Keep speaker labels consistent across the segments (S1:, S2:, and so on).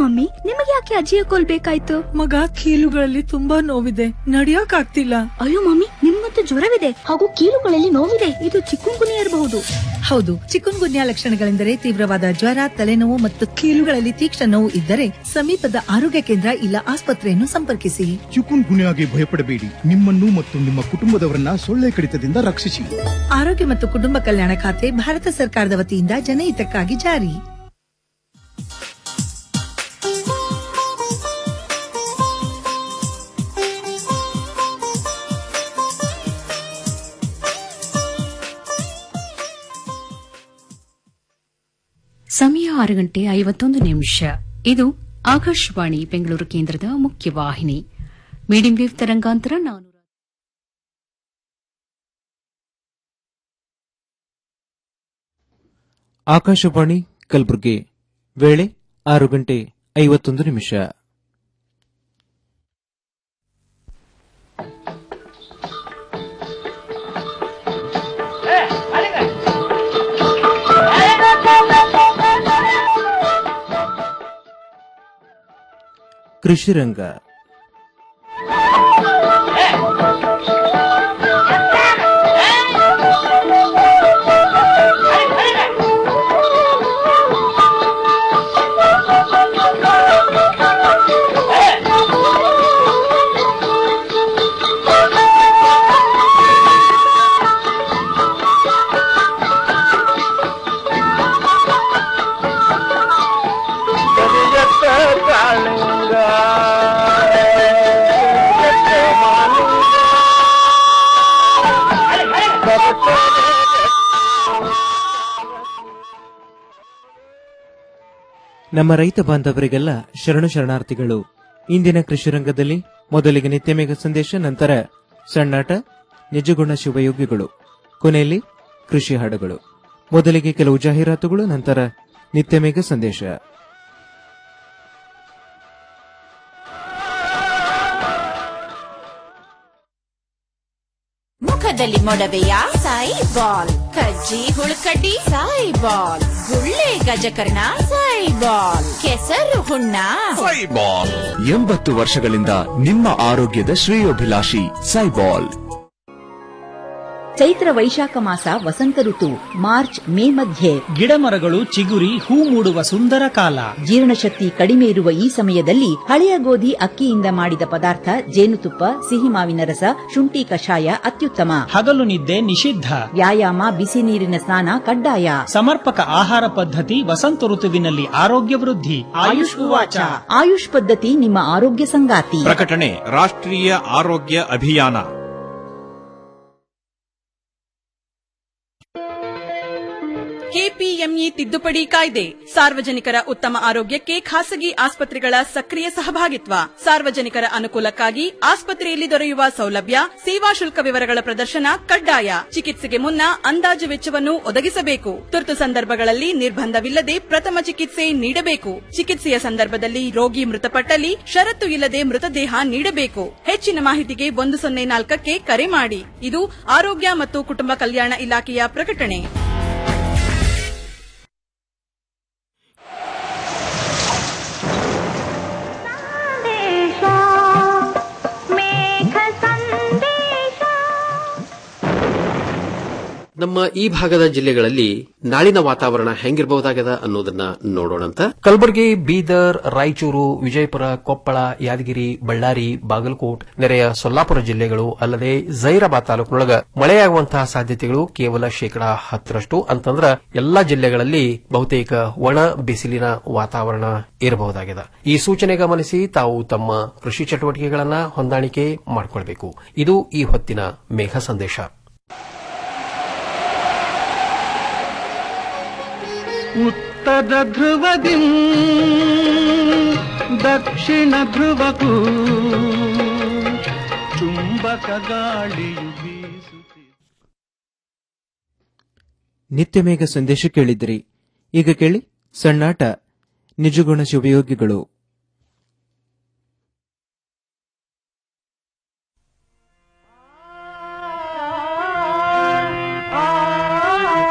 S1: Mummy ನಿಮಗೆ ಯಾಕೆ ಅಜ್ಜಿಯ ಕೋಲ್ ಬೇಕಾಯ್ತು
S2: ಮಗ ಕೀಲುಗಳಲ್ಲಿ ತುಂಬಾ ನೋವಿದೆ ನಡಿಯಕ್ ಆಗ್ತಿಲ್ಲ
S1: ಅಯ್ಯೋ ಮಮ್ಮಿ ನಿಮ್ಮಂತೂ ಜ್ವರವಿದೆ ಹಾಗೂ ಕೀಲುಗಳಲ್ಲಿ ನೋವಿದೆ ಇದು ಚಿಕ್ಕುಂಗುನಿ ಇರಬಹುದು
S3: ಹೌದು ಚಿಕುನ್ ಗುನ್ಯಾ ಲಕ್ಷಣಗಳೆಂದರೆ ತೀವ್ರವಾದ ಜ್ವರ ತಲೆನೋವು ಮತ್ತು ಕೀಲುಗಳಲ್ಲಿ ತೀಕ್ಷ್ಣ ನೋವು ಇದ್ದರೆ ಸಮೀಪದ ಆರೋಗ್ಯ ಕೇಂದ್ರ ಇಲ್ಲ ಆಸ್ಪತ್ರೆಯನ್ನು ಸಂಪರ್ಕಿಸಿ
S4: ಚಿಕುನ್ ಗುನ್ಯಾಗೆ ಭಯಪಡಬೇಡಿ ನಿಮ್ಮನ್ನು ಮತ್ತು ನಿಮ್ಮ ಕುಟುಂಬದವರನ್ನ ಸೊಳ್ಳೆ ಕಡಿತದಿಂದ ರಕ್ಷಿಸಿ
S3: ಆರೋಗ್ಯ ಮತ್ತು ಕುಟುಂಬ ಕಲ್ಯಾಣ ಖಾತೆ ಭಾರತ ಸರ್ಕಾರದ ವತಿಯಿಂದ ಜನಹಿತಕ್ಕಾಗಿ ಜಾರಿ
S5: ಸಮಯ ಆರು ಗಂಟೆ ಐವತ್ತೊಂದು ನಿಮಿಷ ಇದು ಆಕಾಶವಾಣಿ ಬೆಂಗಳೂರು ಕೇಂದ್ರದ ಮುಖ್ಯ ವಾಹಿನಿ ಮೀಡಿಯಂ ವೇವ್ ತರಂಗಾಂತರ ನಾನೂರ
S6: ಆಕಾಶವಾಣಿ ಕಲಬುರಗಿ ವೇಳೆ ಆರು ಗಂಟೆ ಐವತ್ತೊಂದು ನಿಮಿಷ ಕೃಷಿ ರಂಗ ನಮ್ಮ ರೈತ ಬಾಂಧವರಿಗೆಲ್ಲ ಶರಣು ಶರಣಾರ್ಥಿಗಳು ಇಂದಿನ ಕೃಷಿ ರಂಗದಲ್ಲಿ ಮೊದಲಿಗೆ ನಿತ್ಯಮೇಘ ಸಂದೇಶ ನಂತರ ಸಣ್ಣಾಟ ನಿಜಗುಣ ಶಿವಯೋಗಿಗಳು ಕೊನೆಯಲ್ಲಿ ಕೃಷಿ ಹಾಡುಗಳು ಮೊದಲಿಗೆ ಕೆಲವು ಜಾಹೀರಾತುಗಳು ನಂತರ ನಿತ್ಯಮೇಘ ಸಂದೇಶ
S7: ಮುಖದಲ್ಲಿ ಮೊಡವೆಯ ಸಾಯಿ ಬಾಲ್ ಕಜ್ಜಿ ಹುಳುಕಡ್ಡಿ ಸಾಯಿ ಬಾಲ್ ಗುಳ್ಳೆ ಗಜಕರ್ಣ ಸಾಯಿ ಬಾಲ್ ಕೆಸರು ಹುಣ್ಣ
S8: ಸೈಬಾಲ್ ಎಂಬತ್ತು ವರ್ಷಗಳಿಂದ ನಿಮ್ಮ ಆರೋಗ್ಯದ ಶ್ರೇಯೋಭಿಲಾಷಿ ಸೈಬಾಲ್
S9: ಚೈತ್ರ ವೈಶಾಖ ಮಾಸ ವಸಂತ ಋತು ಮಾರ್ಚ್ ಮೇ ಮಧ್ಯೆ
S10: ಗಿಡಮರಗಳು ಚಿಗುರಿ ಹೂ ಮೂಡುವ ಸುಂದರ ಕಾಲ
S9: ಜೀರ್ಣಶಕ್ತಿ ಕಡಿಮೆ ಇರುವ ಈ ಸಮಯದಲ್ಲಿ ಹಳೆಯ ಗೋಧಿ ಅಕ್ಕಿಯಿಂದ ಮಾಡಿದ ಪದಾರ್ಥ ಜೇನುತುಪ್ಪ ಸಿಹಿ ಮಾವಿನ ರಸ ಶುಂಠಿ ಕಷಾಯ ಅತ್ಯುತ್ತಮ
S10: ಹಗಲು ನಿದ್ದೆ ನಿಷಿದ್ಧ
S9: ವ್ಯಾಯಾಮ ಬಿಸಿ ನೀರಿನ ಸ್ನಾನ ಕಡ್ಡಾಯ
S10: ಸಮರ್ಪಕ ಆಹಾರ ಪದ್ಧತಿ ವಸಂತ ಋತುವಿನಲ್ಲಿ ಆರೋಗ್ಯ ವೃದ್ಧಿ ಆಯುಷ್ ಉವಾಚ
S9: ಆಯುಷ್ ಪದ್ಧತಿ ನಿಮ್ಮ ಆರೋಗ್ಯ ಸಂಗಾತಿ
S11: ಪ್ರಕಟಣೆ ರಾಷ್ಟ್ರೀಯ ಆರೋಗ್ಯ ಅಭಿಯಾನ
S12: ಕೆಪಿಎಂಇ ತಿದ್ದುಪಡಿ ಕಾಯ್ದೆ ಸಾರ್ವಜನಿಕರ ಉತ್ತಮ ಆರೋಗ್ಯಕ್ಕೆ ಖಾಸಗಿ ಆಸ್ಪತ್ರೆಗಳ ಸಕ್ರಿಯ ಸಹಭಾಗಿತ್ವ ಸಾರ್ವಜನಿಕರ ಅನುಕೂಲಕ್ಕಾಗಿ ಆಸ್ಪತ್ರೆಯಲ್ಲಿ ದೊರೆಯುವ ಸೌಲಭ್ಯ ಸೇವಾ ಶುಲ್ಕ ವಿವರಗಳ ಪ್ರದರ್ಶನ ಕಡ್ಡಾಯ ಚಿಕಿತ್ಸೆಗೆ ಮುನ್ನ ಅಂದಾಜು ವೆಚ್ಚವನ್ನು ಒದಗಿಸಬೇಕು ತುರ್ತು ಸಂದರ್ಭಗಳಲ್ಲಿ ನಿರ್ಬಂಧವಿಲ್ಲದೆ ಪ್ರಥಮ ಚಿಕಿತ್ಸೆ ನೀಡಬೇಕು ಚಿಕಿತ್ಸೆಯ ಸಂದರ್ಭದಲ್ಲಿ ರೋಗಿ ಮೃತಪಟ್ಟಲ್ಲಿ ಷರತ್ತು ಇಲ್ಲದೆ ಮೃತದೇಹ ನೀಡಬೇಕು ಹೆಚ್ಚಿನ ಮಾಹಿತಿಗೆ ಒಂದು ಸೊನ್ನೆ ನಾಲ್ಕಕ್ಕೆ ಕರೆ ಮಾಡಿ ಇದು ಆರೋಗ್ಯ ಮತ್ತು ಕುಟುಂಬ ಕಲ್ಯಾಣ ಇಲಾಖೆಯ ಪ್ರಕಟಣೆ
S13: ನಮ್ಮ ಈ ಭಾಗದ ಜಿಲ್ಲೆಗಳಲ್ಲಿ ನಾಳಿನ ವಾತಾವರಣ ಹೆಂಗಿರಬಹುದಾಗದ ಅನ್ನೋದನ್ನ ನೋಡೋಣಂತ
S14: ಕಲಬುರಗಿ ಬೀದರ್ ರಾಯಚೂರು ವಿಜಯಪುರ ಕೊಪ್ಪಳ ಯಾದಗಿರಿ ಬಳ್ಳಾರಿ ಬಾಗಲಕೋಟ್ ನೆರೆಯ ಸೊಲ್ಲಾಪುರ ಜಿಲ್ಲೆಗಳು ಅಲ್ಲದೆ ಜೈರಾಬಾದ್ ತಾಲೂಕಿನೊಳಗ ಮಳೆಯಾಗುವಂತಹ ಸಾಧ್ಯತೆಗಳು ಕೇವಲ ಶೇಕಡಾ ಹತ್ತರಷ್ಟು ಅಂತಂದ್ರ ಎಲ್ಲಾ ಜಿಲ್ಲೆಗಳಲ್ಲಿ ಬಹುತೇಕ ಒಣ ಬಿಸಿಲಿನ ವಾತಾವರಣ ಇರಬಹುದಾಗಿದೆ ಈ ಸೂಚನೆ ಗಮನಿಸಿ ತಾವು ತಮ್ಮ ಕೃಷಿ ಚಟುವಟಿಕೆಗಳನ್ನ ಹೊಂದಾಣಿಕೆ ಮಾಡಿಕೊಳ್ಬೇಕು ಇದು ಈ ಹೊತ್ತಿನ ಮೇಘ ಸಂದೇಶ
S15: ಉತ್ತರ ಧ್ರುವದಿ ದಕ್ಷಿಣ ಧ್ರುವಕ್ಕೂ ಚುಂಬಕ ಗಾಳಿಯು ಬೀಸುತ್ತಿದೆ
S6: ನಿತ್ಯಮೇಘ ಸಂದೇಶ ಕೇಳಿದ್ರಿ ಈಗ ಕೇಳಿ ಸಣ್ಣಾಟ ನಿಜಗುಣ ಶಿವಯೋಗಿಗಳು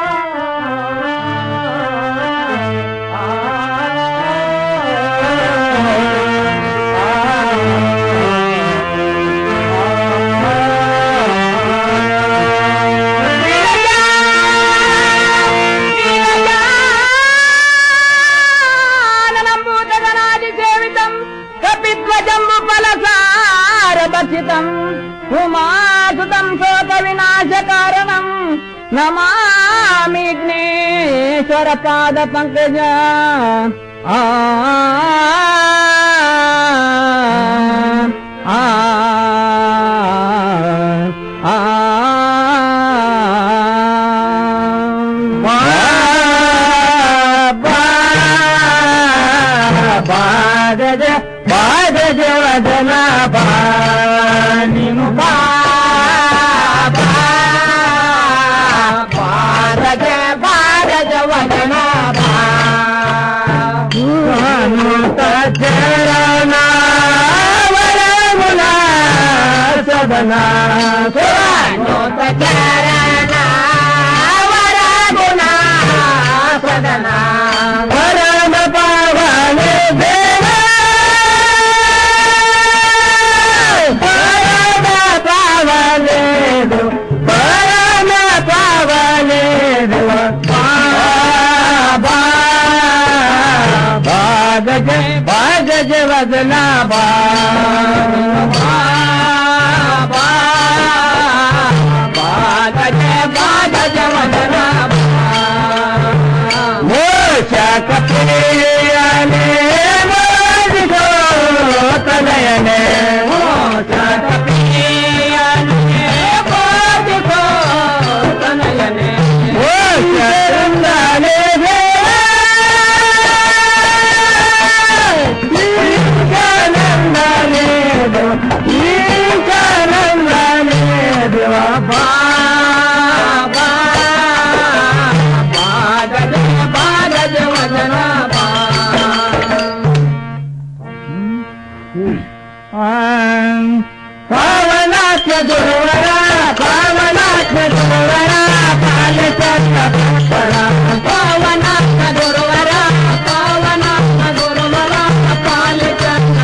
S15: ಆ
S16: ವಿದ್ವಜಂಬು ಫಲಸಾರ ಭಕ್ಷಿತಂ ಉಮಾಸುತಂ ಶೋಕ ವಿನಾಶ ಕಾರಣಂ ನಮಾಮಿಗ್ನೇಶ್ವರ ಪಾದ ಪಂಕಜ ಆ ಆ ಆ ಬಾಗಜ ಬಾಗಜ ವದನ ಬಾ ನೀನು ಬಾ ಬಾರಜ ಬಾರಜ ವದನ ಬಾ ಹನುತ ಚರಣ ವರಮುಲ ಸದನ ಹನುತ ಚರಣ ವರಮುಲ ಸದನ ವರಮ ಪಾವನ ದೇವ ಪರಮ ಪಾವನೇದು ಪರಮ ಪಾವನೇದು ಬಾಬಾ ಭಾಗಜ ಭಾಗಜ ವದನ ಬಾ ಭಾಗಜ ಭಾಗಜ ವದನ ಮೋಕ್ಷ ಕಪಿಯನೆ ಮೋದಿಸೋ ತನಯನೆ ಮೋಕ್ಷ ಕಪಿಯನೆ ಮೋದಿಸೋ ತನಯನೆ ಮೋಕ್ಷ ಚಂದನೆ ಈಶಾನಂದನೆ ಈಶಾನಂದನೆ ದೇವ ಬಾ ಬಾ ಬಾಗಜ ಬಾಗಜ ವದನ ಬಾ ಪಾವನಾಥ ದುರ್ವರ ಪಾವನಾಥ ದುರ್ವರ ಪಾಲಿತ ಪಾವನಾಥ ದುರ್ವರ ಪಾವನಾಥ ದುರ್ವರ ಪಾಲಿತ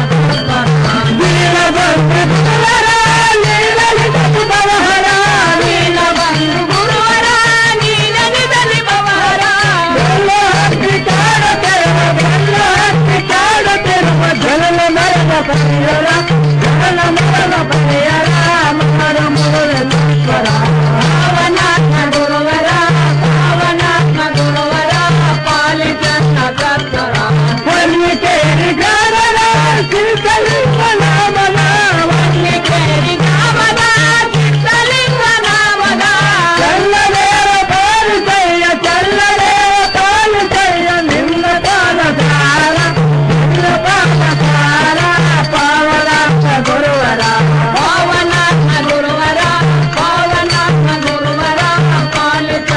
S16: ನೀಲಬಂಧು ಗುರುವರ ನೀಲಲಿತ ಬವಹರ ನೀಲಬಂಧು ಗುರುವರ ನೀಲಲಿತ ಬವಹರ ಎಲ್ಲ ಹಕ್ಕಿ ಕಾಡುತ್ತಿರುವ ಎಲ್ಲ ಹಕ್ಕಿ ಕಾಡುತ್ತಿರುವ ಜನನ ಮರಣ ಪರಿಯರ ಜನನ ಮರಣ ಪರಿಯರ ಮರ ಮುರುಳೇಶ್ವರ ಪಾವನಾಥ ಗುರುವರ ಪಾವನಾಥ ಗುರುವರ ಪಾಲಿತ ಕರ್ತರ ವನ್ನಿಕೇರಿ ಗಾರರ ಶ್ರೀಕಲಿಂಗ ನಾಮನ ವನ್ನಿಕೇರಿ ನಾಮನ ಶ್ರೀಕಲಿಂಗ ನಾಮನ ಚಲ್ಲದೇವ ಪಾಲಿಸಯ್ಯ ಚಲ್ಲದೇವ ಪಾಲಿಸಯ್ಯ ನಿನ್ನ ಪಾದಸಾರ ನಿನ್ನ ಪಾದಸಾರ ಪಾವನಾಥ ಗುರುವರ ಪಾವನಾಥ ಗುರುವರ ಪಾವನಾಥ ಗುರುವರ ಪಾಲಿತ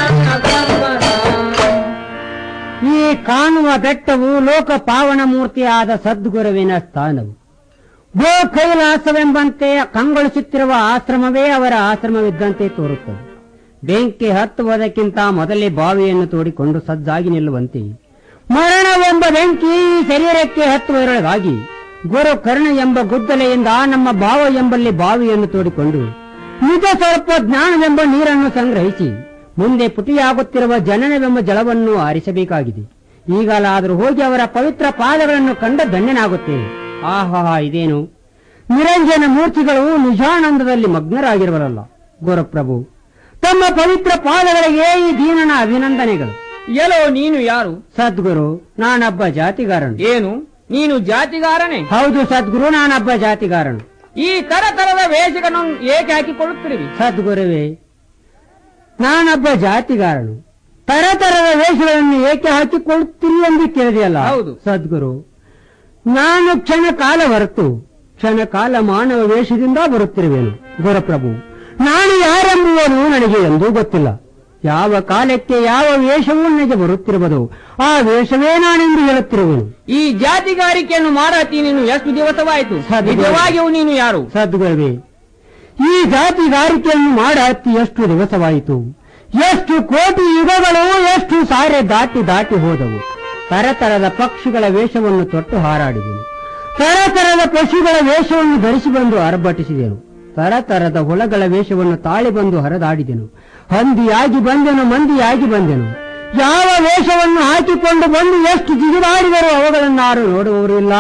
S17: ಈ ಕಾಣುವ ಬೆಟ್ಟವು ಲೋಕ ಪಾವನ ಮೂರ್ತಿಯಾದ ಸದ್ಗುರುವಿನ ಸ್ಥಾನವು ಗೋ ಕೈಲಾಸವೆಂಬಂತೆ ಕಂಗೊಳಿಸುತ್ತಿರುವ ಆಶ್ರಮವೇ ಅವರ ಆಶ್ರಮವಿದ್ದಂತೆ ತೋರುತ್ತದೆ ಬೆಂಕಿ ಹತ್ತುವುದಕ್ಕಿಂತ ಮೊದಲೇ ಬಾವಿಯನ್ನು ತೋಡಿಕೊಂಡು ಸಜ್ಜಾಗಿ ನಿಲ್ಲುವಂತೆ ಮರಣವೆಂಬ ಬೆಂಕಿ ಈ ಶರೀರಕ್ಕೆ ಹತ್ತುವರೊಳಗಾಗಿ ಗುರು ಕರ್ಣ ಎಂಬ ಗುದ್ದಲೆಯಿಂದ ನಮ್ಮ ಭಾವ ಎಂಬಲ್ಲಿ ಬಾವಿಯನ್ನು ತೋಡಿಕೊಂಡು ನಿಜ ಸ್ವಲ್ಪ ಜ್ಞಾನವೆಂಬ ನೀರನ್ನು ಸಂಗ್ರಹಿಸಿ ಮುಂದೆ ಪುಟಿಯಾಗುತ್ತಿರುವ ಜನನವೆಂಬ ಜಲವನ್ನು ಆರಿಸಬೇಕಾಗಿದೆ ಈಗಲಾದರೂ ಹೋಗಿ ಅವರ ಪವಿತ್ರ ಪಾದಗಳನ್ನು ಕಂಡ ಧನ್ಯನಾಗುತ್ತೇನೆ ಆಹಾ ಇದೇನು ನಿರಂಜನ ಮೂರ್ತಿಗಳು ನಿಜಾನಂದದಲ್ಲಿ ಮಗ್ನರಾಗಿರುವರಲ್ಲ ಗುರುಪ್ರಭು ತಮ್ಮ ಪವಿತ್ರ ಪಾದಗಳಿಗೆ ಈ ದೀನನ ಅಭಿನಂದನೆಗಳು
S16: ಎಲ್ಲೋ ನೀನು ಯಾರು
S17: ಸದ್ಗುರು ನಾನೊಬ್ಬ ಜಾತಿಗಾರನು
S16: ಏನು ನೀನು ಜಾತಿಗಾರನೇ
S17: ಹೌದು ಸದ್ಗುರು ನಾನೊಬ್ಬ ಜಾತಿಗಾರನು
S16: ಈ ತರ ತರದ ವೇಷಗಳನ್ನು ಏಕೆ ಹಾಕಿಕೊಳ್ಳುತ್ತಿರುವಿ
S17: ಸದ್ಗುರುವೇ ನಾನೊಬ್ಬ ಜಾತಿಗಾರನು ತರತರದ ವೇಷಗಳನ್ನು ಏಕೆ ಹಾಕಿಕೊಳ್ಳುತ್ತೀರಿ ಎಂದು ಕೇಳಿದೆಯಲ್ಲ
S16: ಹೌದು.
S17: ಸದ್ಗುರು ನಾನು ಕ್ಷಣ ಕಾಲ ಹೊರತು ಕ್ಷಣ ಕಾಲ ಮಾನವ ವೇಷದಿಂದ ಬರುತ್ತಿರುವೆನು ಗುರುಪ್ರಭು ನಾನು ಯಾರೆಂಬುವನು ನನಗೆ ಎಂದೂ ಗೊತ್ತಿಲ್ಲ ಯಾವ ಕಾಲಕ್ಕೆ ಯಾವ ವೇಷವೂ ನನಗೆ ಬರುತ್ತಿರುವುದು ಆ ವೇಷವೇ ನಾನೆಂದು ಹೇಳುತ್ತಿರುವೆನು
S16: ಈ ಜಾತಿಗಾರಿಕೆಯನ್ನು ಮಾಡತಿ ನೀನು ಎಷ್ಟು ದಿವಸವಾಯಿತು
S17: ಸದ್ಗುರು.
S16: ನಿಜವಾಗಿಯೂ ನೀನು ಯಾರು
S17: ಸದ್ಗುರುವೇ ಈ ಜಾತಿಗಾರಿಕೆಯನ್ನು ಮಾಡ ಹತ್ತಿ ಎಷ್ಟು ದಿವಸವಾಯಿತು ಎಷ್ಟು ಕೋಟಿ ಯುಗಗಳು ಎಷ್ಟು ಸಾರೆ ದಾಟಿ ದಾಟಿ ಹೋದವು ತರತರದ ಪಕ್ಷಿಗಳ ವೇಷವನ್ನು ತೊಟ್ಟು ಹಾರಾಡಿದೆನು ತರತರದ ಪಶುಗಳ ವೇಷವನ್ನು ಧರಿಸಿ ಬಂದು ಅರ್ಭಟಿಸಿದೆನು ತರತರದ ಹುಳಗಳ ವೇಷವನ್ನು ತಾಳಿ ಬಂದು ಹರಿದಾಡಿದೆನು ಹಂದಿಯಾಗಿ ಬಂದೆನು ಮಂದಿಯಾಗಿ ಬಂದೆನು ಯಾವ ವೇಷವನ್ನು ಹಾಕಿಕೊಂಡು ಬಂದು ಎಷ್ಟು ಜಿಗಿದಾಡಿದರೂ ಅವುಗಳನ್ನಾರು ನೋಡುವವರು ಇಲ್ಲ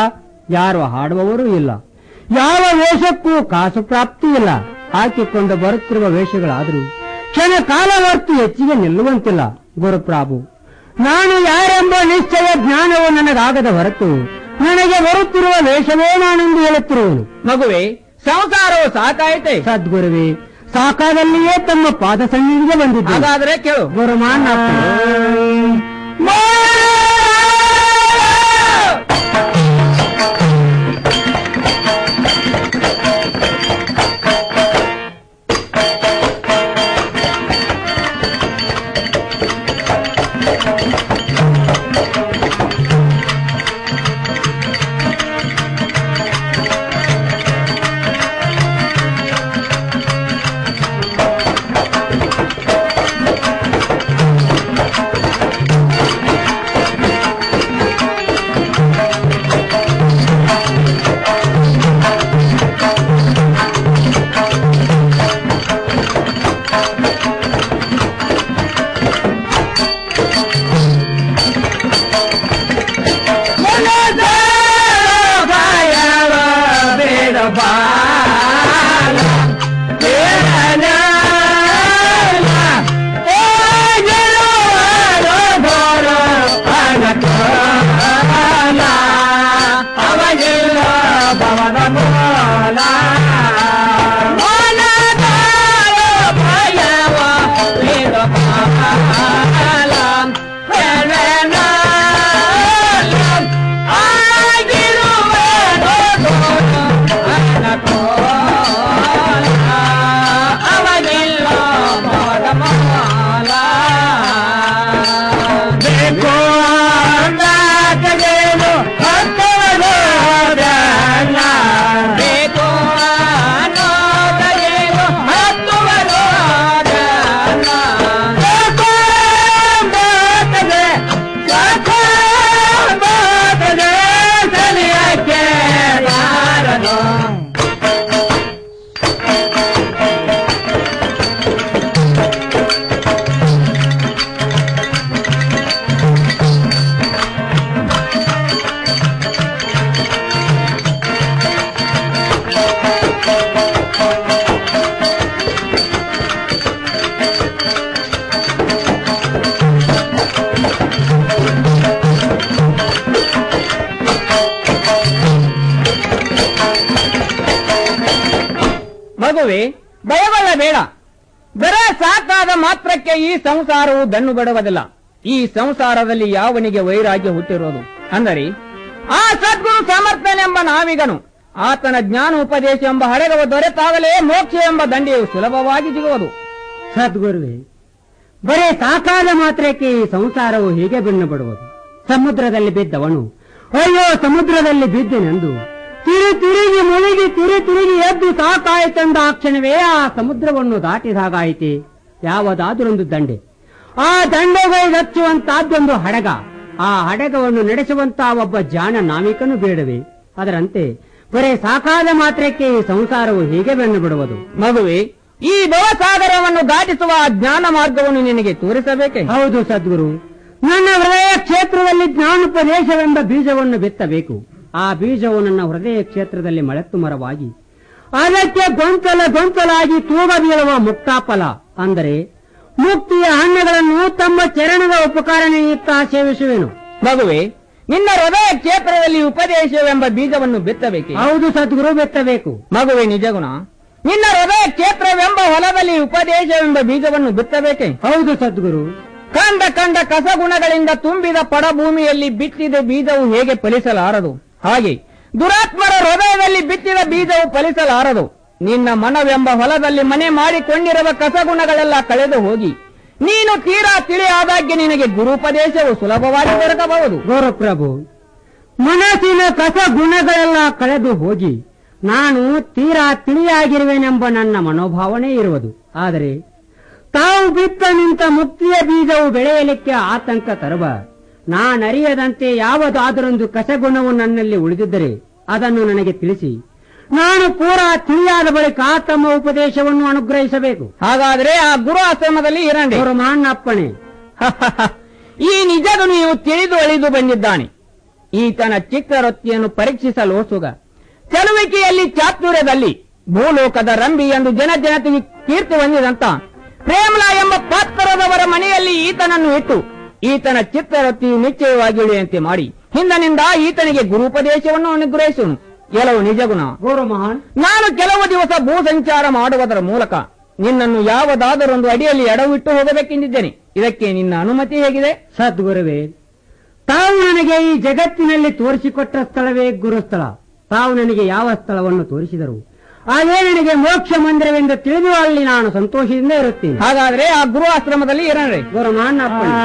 S17: ಯಾರು ಹಾಡುವವರೂ ಇಲ್ಲ ಯಾವ ವೇಷಕ್ಕೂ ಕಾಸು ಪ್ರಾಪ್ತಿ ಇಲ್ಲ ಹಾಕಿಕೊಂಡು ಬರುತ್ತಿರುವ ವೇಷಗಳಾದರೂ ಕ್ಷಣ ಕಾಲ ಹೊರತು ಹೆಚ್ಚಿಗೆ ನಿಲ್ಲುವಂತಿಲ್ಲ ಗುರುಪ್ರಾಭು ನಾನು ಯಾರೆಂಬ ನಿಶ್ಚಯ ಜ್ಞಾನವು ನನಗಾಗದ ಹೊರತು ನನಗೆ ಬರುತ್ತಿರುವ ವೇಷವೇ ನಾನೆಂದು ಹೇಳುತ್ತಿರುವನು
S16: ಮಗುವೆ ಸಂಸಾರವು ಸಾಕಾಯ್ತೆ
S17: ಸದ್ಗುರುವೇ ಸಾಕಾದಲ್ಲಿಯೇ ತಮ್ಮ ಪಾದ ಸನ್ನಿಧಿಗೆ ಬಂದಿದ್ದೆ
S16: ಹಾಗಾದ್ರೆ ಕೇಳು
S17: ಗುರುಮಾನ್
S16: ಮಗುವೆ ಭಯಗೊಳ್ಳಬೇಡ ಬರ ಸಾಕಾದ ಮಾತ್ರಕ್ಕೆ ಈ ಸಂಸಾರವು ಬೆನ್ನು ಬಿಡುವುದಿಲ್ಲ ಈ ಸಂಸಾರದಲ್ಲಿ ಯಾವನಿಗೆ ವೈರಾಗ್ಯ ಹುಟ್ಟಿರೋದು ಅಂದರೆ ಆ ಸದ್ಗುರು ಸಮರ್ಥನೆಂಬ ನಾವಿಗನು ಆತನ ಜ್ಞಾನ ಉಪದೇಶ ಎಂಬ ಹಡಗವ ದೊರೆತಾಗಲೇ ಮೋಕ್ಷ ಎಂಬ ದಂಡೆಯು ಸುಲಭವಾಗಿ ಸಿಗುವುದು
S17: ಸದ್ಗುರುವೇ ಬರೇ ಸಾಕಾದ ಮಾತ್ರಕ್ಕೆ ಈ ಸಂಸಾರವು ಹೀಗೆ ಬೆನ್ನು ಬಿಡುವುದು ಸಮುದ್ರದಲ್ಲಿ ಬಿದ್ದವನು ಅಯ್ಯೋ ಸಮುದ್ರದಲ್ಲಿ ಬಿದ್ದೆನೆಂದು ತಿರು ತಿರುಗಿ ಮುಳುಗಿ ತಿರು ತಿರುಗಿ ಎದ್ದು ಸಾಕಾಯಿತೆಂದ ಆ ಕ್ಷಣವೇ ಆ ಸಮುದ್ರವನ್ನು ದಾಟಿದಾಗಾಯಿತೆ ಯಾವುದಾದರೊಂದು ದಂಡೆ ಆ ದಂಡೆಗೆ ಹಚ್ಚುವಂತಹದ್ದೊಂದು ಹಡಗ ಆ ಹಡಗವನ್ನು ನಡೆಸುವಂತ ಒಬ್ಬ ಜಾಣ ನಾವಿಕನು ಬೇಡವೆ ಅದರಂತೆ ಬರೇ ಸಾಕಾದ ಮಾತ್ರಕ್ಕೆ ಈ ಸಂಸಾರವು ಹೀಗೆ ಬೆನ್ನು ಬಿಡುವುದು
S16: ಮಗುವೆ ಈ ಭವಸಾಗರವನ್ನು ದಾಟಿಸುವ ಆ ಜ್ಞಾನ ಮಾರ್ಗವನ್ನು ನಿನಗೆ ತೋರಿಸಬೇಕೆ
S17: ಹೌದು ಸದ್ಗುರು ನನ್ನ ಹೃದಯ ಕ್ಷೇತ್ರದಲ್ಲಿ ಜ್ಞಾನೋಪದೇಶವೆಂಬ ಬೀಜವನ್ನು ಬಿತ್ತಬೇಕು ಆ ಬೀಜವು ನನ್ನ ಹೃದಯ ಕ್ಷೇತ್ರದಲ್ಲಿ ಮಳೆತ್ತು ಮರವಾಗಿ ಅದಕ್ಕೆ ಗೊಂಚಲ ಗೊಂಚಲಾಗಿ ತೂಗ ಬೀಳುವ ಮುಕ್ತಾಫಲ ಅಂದರೆ ಮುಕ್ತಿಯ ಹಣ್ಣುಗಳನ್ನು ತಮ್ಮ ಚರಣದ ಉಪಕಾರ ನಿಮಿತ್ತ ಸೇವಿಸುವೆನು
S16: ಮಗುವೆ ನಿನ್ನ ಹೃದಯ ಕ್ಷೇತ್ರದಲ್ಲಿ ಉಪದೇಶವೆಂಬ ಬೀಜವನ್ನು ಬಿತ್ತಬೇಕೆ
S17: ಹೌದು ಸದ್ಗುರು ಬಿತ್ತಬೇಕು
S16: ಮಗುವೆ ನಿಜಗುಣ ನಿನ್ನ ಹೃದಯ ಕ್ಷೇತ್ರವೆಂಬ ಹೊಲದಲ್ಲಿ ಉಪದೇಶವೆಂಬ ಬೀಜವನ್ನು ಬಿತ್ತಬೇಕೆ
S17: ಹೌದು ಸದ್ಗುರು
S16: ಕಂಡ ಕಂಡ ಕಸಗುಣಗಳಿಂದ ತುಂಬಿದ ಪಡಭೂಮಿಯಲ್ಲಿ ಬಿತ್ತಿದ ಬೀಜವು ಹೇಗೆ ಫಲಿಸಲಾರದು ಹಾಗೆ ದುರಾತ್ಮರ ಹೃದಯದಲ್ಲಿ ಬಿತ್ತಿದ ಬೀಜವು ಫಲಿಸಲಾರದು ನಿನ್ನ ಮನವೆಂಬ ಹೊಲದಲ್ಲಿ ಮನೆ ಮಾಡಿಕೊಂಡಿರುವ ಕಸಗುಣಗಳೆಲ್ಲ ಕಳೆದು ಹೋಗಿ ನೀನು ತೀರಾ ತಿಳಿಯಾದಾಗ್ಗೆ ನಿನಗೆ ಗುರುಪದೇಶವು ಸುಲಭವಾಗಿ ದೊರಕಬಹುದು
S17: ಗೌರಪ್ರಭು ಮನಸ್ಸಿನ ಕಸ ಗುಣಗಳೆಲ್ಲ ಕಳೆದು ಹೋಗಿ ನಾನು ತೀರಾ ತಿಳಿಯಾಗಿರುವೆನೆಂಬ ನನ್ನ ಮನೋಭಾವನೆ ಇರುವುದು ಆದರೆ ತಾವು ಬಿತ್ತ ನಿಂತ ಮುಕ್ತಿಯ ಬೀಜವು ಬೆಳೆಯಲಿಕ್ಕೆ ಆತಂಕ ತರುವ ನಾನರಿಯದಂತೆ ಯಾವುದಾದರೊಂದು ಕಸಗುಣವು ನನ್ನಲ್ಲಿ ಉಳಿದಿದ್ದರೆ ಅದನ್ನು ನನಗೆ ತಿಳಿಸಿ ನಾನು ಪೂರಾ ತಿಳಿಯಾದ ಬಳಿಕ ತಮ್ಮ ಉಪದೇಶವನ್ನು ಅನುಗ್ರಹಿಸಬೇಕು
S16: ಹಾಗಾದ್ರೆ ಆ ಗುರು ಆಶ್ರಮದಲ್ಲಿ ಇರಂಡಿ
S17: ಮಾನ್ನಪ್ಪಣೆ
S16: ಈ ನಿಜದು ನೀವು ತಿಳಿದು ಅಳಿದು ಬಂದಿದ್ದಾನೆ ಈತನ ಚಿತ್ರವೃತ್ತಿಯನ್ನು ಪರೀಕ್ಷಿಸಲು ಸುಗ ಚಲುವಿಕೆಯಲ್ಲಿ ಚಾತುರ್ಯದಲ್ಲಿ ಭೂಲೋಕದ ರಂಬಿ ಎಂದು ಜನ ಜನತೆಗೆ ಕೀರ್ತಿ ಹೊಂದಿದಂತ ಪ್ರೇಮಲಾ ಎಂಬ ಪಾತ್ರದವರ ಮನೆಯಲ್ಲಿ ಈತನನ್ನು ಇಟ್ಟು ಈತನ ಚಿತ್ರವೃತ್ತಿಯು ನಿಶ್ಚಯವಾಗಿ ಉಳಿಯುವಂತೆ ಮಾಡಿ ಹಿಂದನಿಂದ ಈತನಿಗೆ ಗುರುಪದೇಶವನ್ನು ಅನುಗ್ರಹಿಸುನು ಕೆಲವು ನಿಜಗುಣ
S17: ಮಹಾನ್
S16: ನಾನು ಕೆಲವು ದಿವಸ ಭೂ ಸಂಚಾರ ಮಾಡುವುದರ ಮೂಲಕ ನಿನ್ನನ್ನು ಯಾವುದಾದರೊಂದು ಅಡಿಯಲ್ಲಿ ಎಡವಿಟ್ಟು ಹೋಗಬೇಕೆಂದಿದ್ದೇನೆ ಇದಕ್ಕೆ ನಿನ್ನ ಅನುಮತಿ ಹೇಗಿದೆ
S17: ಸದ್ಗುರುವೇ ತಾವು ನನಗೆ ಈ ಜಗತ್ತಿನಲ್ಲಿ ತೋರಿಸಿಕೊಟ್ಟ ಸ್ಥಳವೇ ಗುರುಸ್ಥಳ ತಾವು ನನಗೆ ಯಾವ ಸ್ಥಳವನ್ನು ತೋರಿಸಿದರು ಅದೇ ನನಗೆ ಮೋಕ್ಷ ಮಂದಿರವೆಂದು ತಿಳಿದು ಅಲ್ಲಿ ನಾನು ಸಂತೋಷದಿಂದ ಇರುತ್ತೇನೆ
S16: ಹಾಗಾದ್ರೆ ಆ ಗುರು ಆಶ್ರಮದಲ್ಲಿ ಇರೋಣ
S17: ಗುರು ಮಾನ್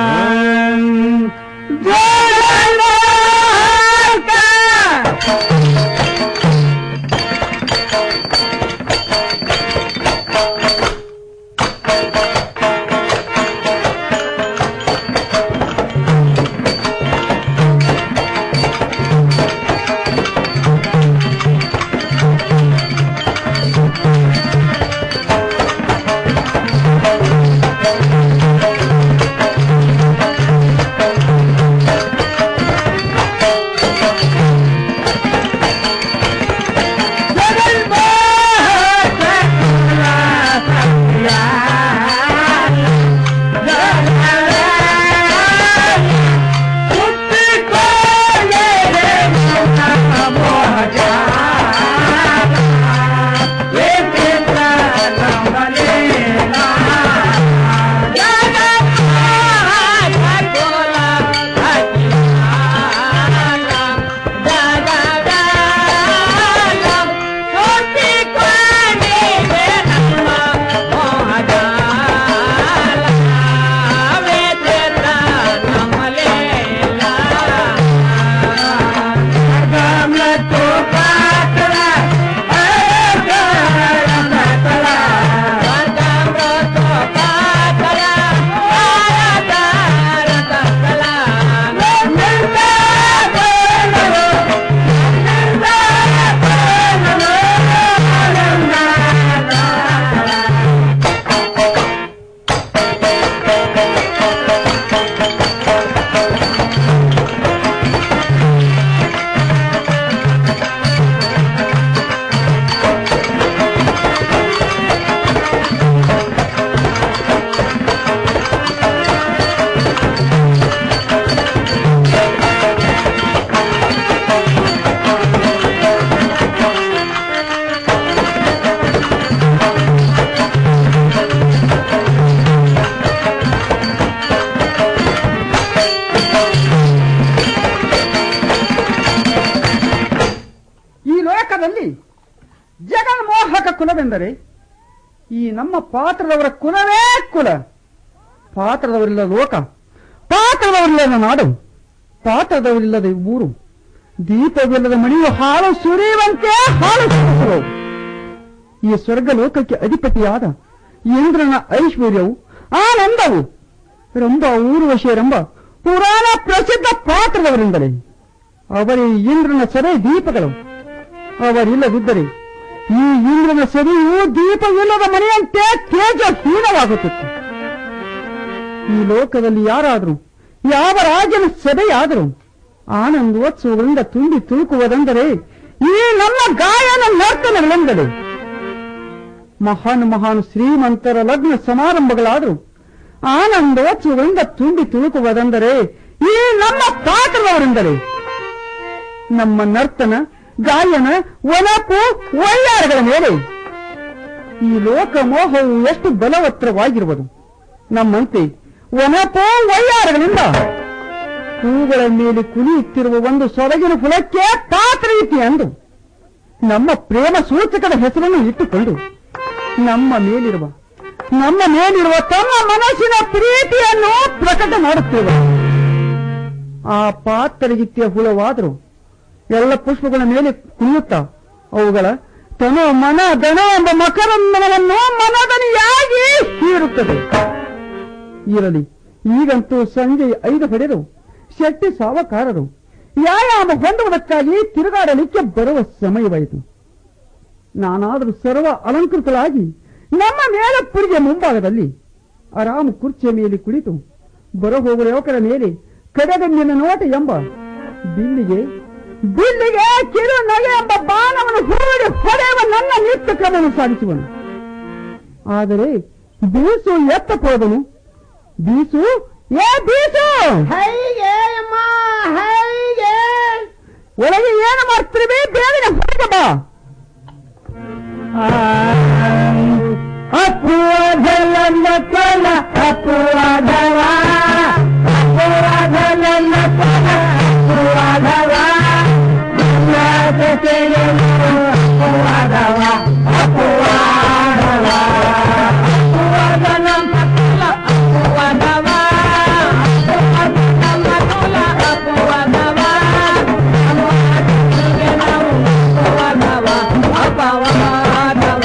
S18: ಈ ಲೋಕದಲ್ಲಿ ಜಗನ್ಮೋಹಕ ಕುಲವೆಂದರೆ ಈ ನಮ್ಮ ಪಾತ್ರದವರ ಕುಲವೇ ಕುಲ ಪಾತ್ರದವರಿಲ್ಲದ ಲೋಕ ಪಾತ್ರದವರಿಲ್ಲದ ನಾಡು ಪಾತ್ರದವರಿಲ್ಲದ ಊರು ದೀಪವಿಲ್ಲದ ಮಣಿಯು ಹಾಲು ಸುರಿಯುವಂತೆ ಹಾಲು ಸುರಿಸುವರು ಈ ಸ್ವರ್ಗ ಲೋಕಕ್ಕೆ ಅಧಿಪತಿಯಾದ ಇಂದ್ರನ ಐಶ್ವರ್ಯವು ಆನಂದವು ರಂಭ ಊರ್ವಶಿಯರೆಂಬ ಪುರಾಣ ಪ್ರಸಿದ್ಧ ಪಾತ್ರದವರಿಂದಲೇ ಅವರೇ ಇಂದ್ರನ ಸೆರೆ ದೀಪಗಳು ಅವರಿಲ್ಲದಿದ್ದರೆ ಈ ಇಂದ್ರನ ಸೆರೆಯು ದೀಪವಿಲ್ಲದ ಮನೆಯಂತೆ ತೇಜಹೀನವಾಗುತ್ತಿತ್ತು ಈ ಲೋಕದಲ್ಲಿ ಯಾರಾದರೂ ಯಾವ ರಾಜನ ಸೆರೆಯಾದರೂ ಆನಂದೋತ್ಸವಗಳಿಂದ ತುಂಬಿ ತುಳುಕುವುದೆಂದರೆ ಈ ನಮ್ಮ ಗಾಯನ ನರ್ತನಗಳೆಂದರೆ ಮಹಾನ್ ಮಹಾನ್ ಶ್ರೀಮಂತರ ಲಗ್ನ ಸಮಾರಂಭಗಳಾದರೂ ಆನಂದೋತ್ಸವಗಳಿಂದ ತುಂಬಿ ತುಳುಕುವುದೆಂದರೆ ಈ ನಮ್ಮ ಪಾತ್ರದವರೆಂದರೆ ನಮ್ಮ ನರ್ತನ ಗಾಯನ ಒನಪು ಒಳ್ಳೆಯಗಳ ಮೇಲೆ ಈ ಲೋಕ ಮೋಹವು ಎಷ್ಟು ಬಲವತ್ತರವಾಗಿರುವುದು ನಮ್ಮಂತೆ ಒನಪು ಒಳ್ಳೆಯಗಳಿಂದ ಹೂಗಳ ಮೇಲೆ ಕುಣಿಯುತ್ತಿರುವ ಒಂದು ಸೊರಗಿನ ಫುಲಕ್ಕೆ ಪಾತ್ರ ಇತಿ ಅಂದು ನಮ್ಮ ಪ್ರೇಮ ಸೂಚಕದ ಹೆಸರನ್ನು ಇಟ್ಟುಕೊಂಡು ನಮ್ಮ ಮೇಲಿರುವ ನಮ್ಮ ಮೇಲಿರುವ ತಮ್ಮ ಮನಸ್ಸಿನ ಪ್ರೀತಿಯನ್ನು ಪ್ರಕಟ ಮಾಡುತ್ತೇವೆ ಆ ಪಾತ್ರಗಿತ್ತಿಯ ಹುಳವಾದರೂ ಎಲ್ಲ ಪುಷ್ಪಗಳ ಮೇಲೆ ಕುಣಿಯುತ್ತಾ ಅವುಗಳ ತನು ಮನ ದನ ಎಂಬ ಮಕರಂದನವನ್ನು ಮನದನಿಯಾಗಿ ಹೀರುತ್ತದೆ ಇರಲಿ ಈಗಂತೂ ಸಂಜೆ ಐದು ಪಡೆದು ಶೆಟ್ಟಿ ಸಾವಕಾರರು ವ್ಯಾಯಾಮ ಹೊಂದುವುದಕ್ಕಾಗಿ ತಿರುಗಾಡಲಿಕ್ಕೆ ಬರುವ ಸಮಯವಾಯಿತು ನಾನಾದರೂ ಸರ್ವ ಅಲಂಕೃತಳಾಗಿ ನಮ್ಮ ಮೇಲಪ್ಪುರಿಗೆ ಮುಂಭಾಗದಲ್ಲಿ ಆರಾಮ ಕುರ್ಚಿಯ ಮೇಲೆ ಕುಳಿತು ಬರಹೋಗುವ ಯುವಕರ ಮೇಲೆ ಕಡೆಗಣ್ಣಿನ ನೋಟ ಎಂಬ ಬಿಲ್ಲಿಗೆ ಬಿಲ್ಲಿಗೆ ಕಿರು ನಗೆ ಎಂಬ ಬಾಣವನ್ನು ಹೂಡಿ ಹೊಡೆಯುವ ನನ್ನ ನಿತ್ಯ ಕ್ರಮವನ್ನು ಸಾಧಿಸುವನು ಆದರೆ ಬೀಸು ಎತ್ತಪೋದನು ಬೀಸು ಏ ಬೀಸು ಹೈಗೆ ಅಮ್ಮ ಹೈಗೆ ಒಳಗೆ ಏನು ಮಾಡ್ತೀವಿ ಬೇಗನೆ ಹೊರಗೆ ಬಾ ಅಪುವಾದಲನ್ನ ಕೊಲ ಅಪುವಾದವ ಅಪುವಾದಲನ್ನ ಕೊಲ ಅಪುವಾದವ ಅಪುವಾದವ ಅಪುವಾದವ ಅಪುವಾದಲನ್ನ ಕೊಲ ಅಪುವಾದವ ಅಪುವಾದಲನ್ನ ಕೊಲ ಅಪುವಾದವ ಅಪುವಾದವ ಅಪವಾದವ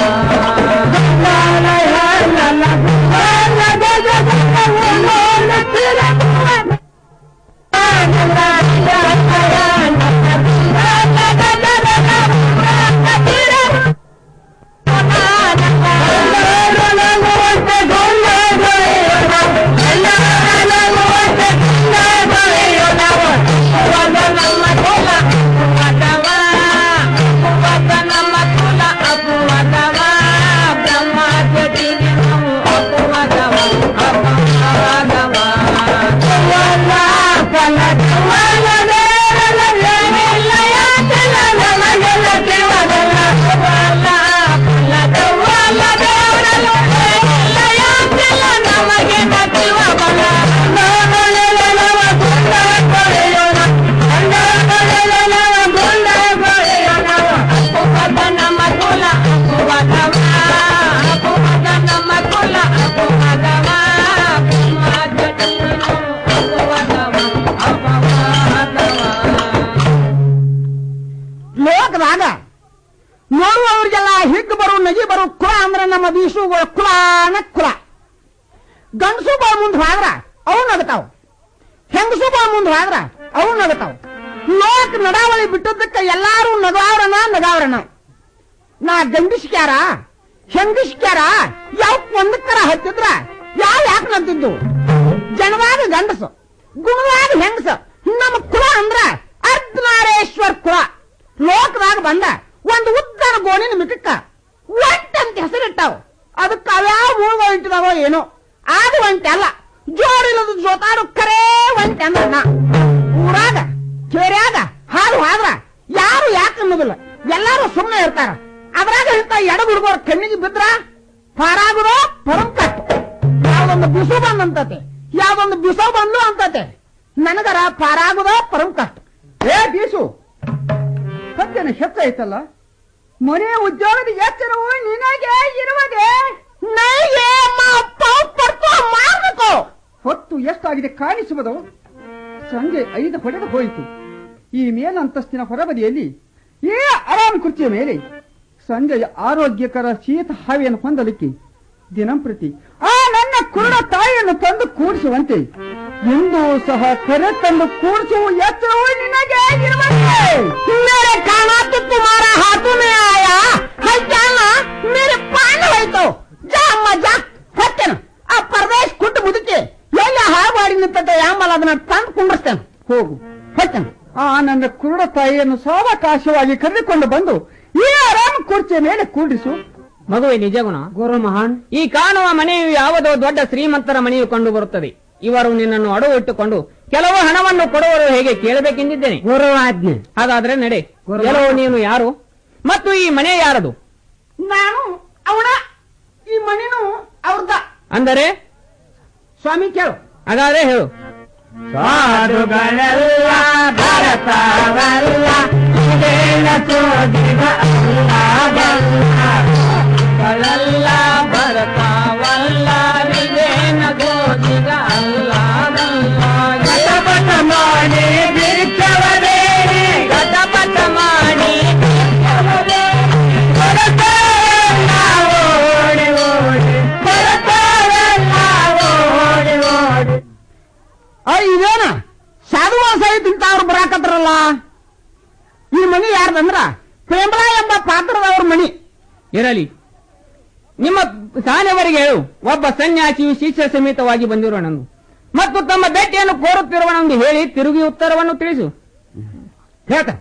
S18: ಲೋಕದಾಗ ನೋಡುವವರಿಗೆಲ್ಲ ಹಿಗ್ ಬರು ನಗಿ ಬರು ಕುಲ ಅಂದ್ರೆ ನಮ್ಮ ಬೀಸುಗಳು ಕುಲಾನ ಕುಲ ಗಂಡಸು ಬಾಳ ಮುಂದೆ ಹೋದ್ರ ಅವು ನಗತಾವ ಹೆಂಗಸು ಬಾಳ ಮುಂದೆ ಹೋದ್ರ ಅವು ನಗತಾವ ಲೋಕ ನಡಾವಳಿ ಬಿಟ್ಟದಕ್ಕೆ ಎಲ್ಲಾರು ನಗಾವ್ರನ ನಗಾವ್ರನ ನಾ ಗಂಡಿಸ್ಕ್ಯಾರ ಹೆಂಗಸ್ಕ್ಯಾರ ಯಾವ ಒಂದಕ್ಕರ ಹತ್ತಿದ್ರ ಯಾವ ಯಾಕೆ ನಗ್ತಿದ್ದು ಜನವಾದ ಗಂಡಸು ಗುಣವಾದ ಹೆಂಗಸ ನಮ್ಮ ಕುಲ ಅಂದ್ರ ಅರ್ಧನಾರೇಶ್ವರ್ ಕುಲ ಲೋಕದಾಗ ಬಂದ ಒಂದು ಉದ್ದನ ಗೋಣಿನ ಮಿಟಕ್ಕ ಒಂಟ್ ಅಂತ ಹೆಸರಿಟ್ಟಾವ ಅದಕ್ಕೆ ಅವ್ಯಾವ ಮೂಳುಗಳು ಇಟ್ಟಿದಾವೋ ಏನೋ ಅದು ಒಂಟೆ ಅಲ್ಲ ಜೋಡಿಲ್ಲದ ಜೋತಾಡು ಕರೇ ಒಂಟೆ ಅಂದ್ರ ನಾ ಊರಾಗ ಕೇರ್ಯಾಗ ಹಾಲು ಹಾದ್ರ ಯಾರು ಯಾಕೆ ಅನ್ನೋದಿಲ್ಲ ಎಲ್ಲಾರು ಸುಮ್ಮನೆ ಇರ್ತಾರ ಅದ್ರಾಗ ಇಂತ ಎಡ ಹುಡುಗರ ಕಣ್ಣಿಗೆ ಬಿದ್ರ ಪಾರಾಗುದೋ ಪರಂ ಕಟ್ಟು ಯಾವ್ದೊಂದು ಬಿಸು ಬಂದಂತತೆ ಯಾವ್ದೊಂದು ಬಿಸು ಬಂದು ಅಂತತೆ ನನಗರ ಪಾರಾಗುದೋ ಪರಂ ಕಟ್ಟು ಏ ಬೀಸು ಸತ್ಯನ ಹೆಚ್ಚೈತಲ್ಲ ಮನೆ ಉದ್ಯೋಗದ ಎಚ್ಚರವು ನಿನಗೆ ಇರುವುದೇ ನನಗೆ ಮಾಡಬೇಕು ಹೊತ್ತು ಎಷ್ಟಾಗಿದೆ ಕಾಣಿಸುವುದು ಸಂಜೆ ಐದು ಹೊಡೆದು ಹೋಯಿತು ಈ ಮೇಲಂತಸ್ತಿನ ಹೊರಬದಿಯಲ್ಲಿ ಈ ಆರಾಮ ಕುರ್ಚಿಯ ಮೇಲೆ ಸಂಜೆಯ ಆರೋಗ್ಯಕರ ಶೀತ ಹಾವಿಯನ್ನು ಹೊಂದಲಿಕ್ಕೆ ದಿನಂಪ್ರತಿ ಆ ನನ್ನ ಕುರುಡ ತಾಯಿಯನ್ನು ತಂದು ಕೂಡಿಸುವಂತೆ ಎಂದೂ ಸಹ ಕರೆ ತಂದು ಕೂಡಿಸುವ ಎಚ್ಚರವು ನಿನಗೆ ಇರುವಂತೆ मेरे काना तो तुम्हारा हाथों में आया है क्या ना मेरे पान है तो जा अम्मा जा ಹೊತ್ತೇನ ಆ ಪರದೇಶ್ ಕುಟ್ಟು ಮುದುಕಿ ಎಲ್ಲ ಹಾಳ್ಬಾಡಿ ನಿಂತಂತೆ ಯಾಂಬಲ ಅದನ್ನ ತಂದು ಕುಂಡ್ರಸ್ತೇನೆ ಹೋಗು ಹೊತ್ತೇನೆ ಆ ನನ್ನ ಕುರುಡ ತಾಯಿಯನ್ನು ಸಾವಕಾಶವಾಗಿ ಕರೆದುಕೊಂಡು ಬಂದು ಈ ಆರಾಮ ಕುರ್ಚಿಯ ಮೇಲೆ ಕೂಡಿಸು
S16: ಮಗುವೆ ನಿಜಗುಣ ಗುರು ಮಹಾನ್ ಈ ಕಾಣುವ ಮನೆಯು ಯಾವುದೋ ದೊಡ್ಡ ಶ್ರೀಮಂತರ ಮನೆಯು ಕಂಡು ಬರುತ್ತದೆ ಇವರು ನಿನ್ನನ್ನು ಅಡವು ಇಟ್ಟುಕೊಂಡು ಕೆಲವು ಹಣವನ್ನು ಕೊಡುವರು ಹೇಗೆ ಕೇಳಬೇಕೆಂದಿದ್ದೇನೆ ಗುರು ಆಜ್ಞೆ ಹಾಗಾದ್ರೆ ನಡೆ ಕೆಲವು ನೀನು ಯಾರು ಮತ್ತು ಈ ಮನೆ ಯಾರದು
S18: ನಾನು ಅವನ ಈ ಮನೆನು ಅವ್ರದ
S16: ಅಂದರೆ
S18: ಸ್ವಾಮಿ ಕೇಳು
S16: ಹಾಗಾದ್ರೆ ಹೇಳು
S15: ಸಾಧುಗಳೆಲ್ಲ ಭರತವಲ್ಲ ಇದೇನ ಸೋದಿಗ ಅಲ್ಲವಲ್ಲ ಭರತವಲ್ಲ ಇದೇನ ಸೋದಿಗ ಅಲ್ಲವಲ್ಲ ಗಟಪಟ ಮಾಡಿ ಬಿಚ್ಚವರೇನೆ ಗಟಪಟ ಮಾಡಿ ಭರತವೆಲ್ಲ ಓಡಿ ಓಡಿ ಭರತವೆಲ್ಲ ಓಡಿ ಓಡಿ
S18: ಆ ಇದೇನ ಸಾಧುವಾಸ ಐತಿಂತ ಅವ್ರು ಬರಾಕತ್ರಲ್ಲ ಈ ಮನಿ ಯಾರ್ದಂದ್ರ ಪ್ರೇಮಲಾ ಎಂಬ ಪಾತ್ರದವ್ರ ಮನಿ
S16: ಇರಲಿ ನಿಮ್ಮ ಸಾನೆಯವರಿಗೆ ಹೇಳು ಒಬ್ಬ ಸನ್ಯಾಸಿಯು ಶಿಷ್ಯ ಸಮೇತವಾಗಿ ಬಂದಿರೋಣನು ಮತ್ತು ತಮ್ಮ ಭೇಟಿಯನ್ನು ಕೋರುತ್ತಿರುವನೆಂದು ಹೇಳಿ ತಿರುಗಿ ಉತ್ತರವನ್ನು ತಿಳಿಸು
S18: ಹೇಳ್ತಾನೆ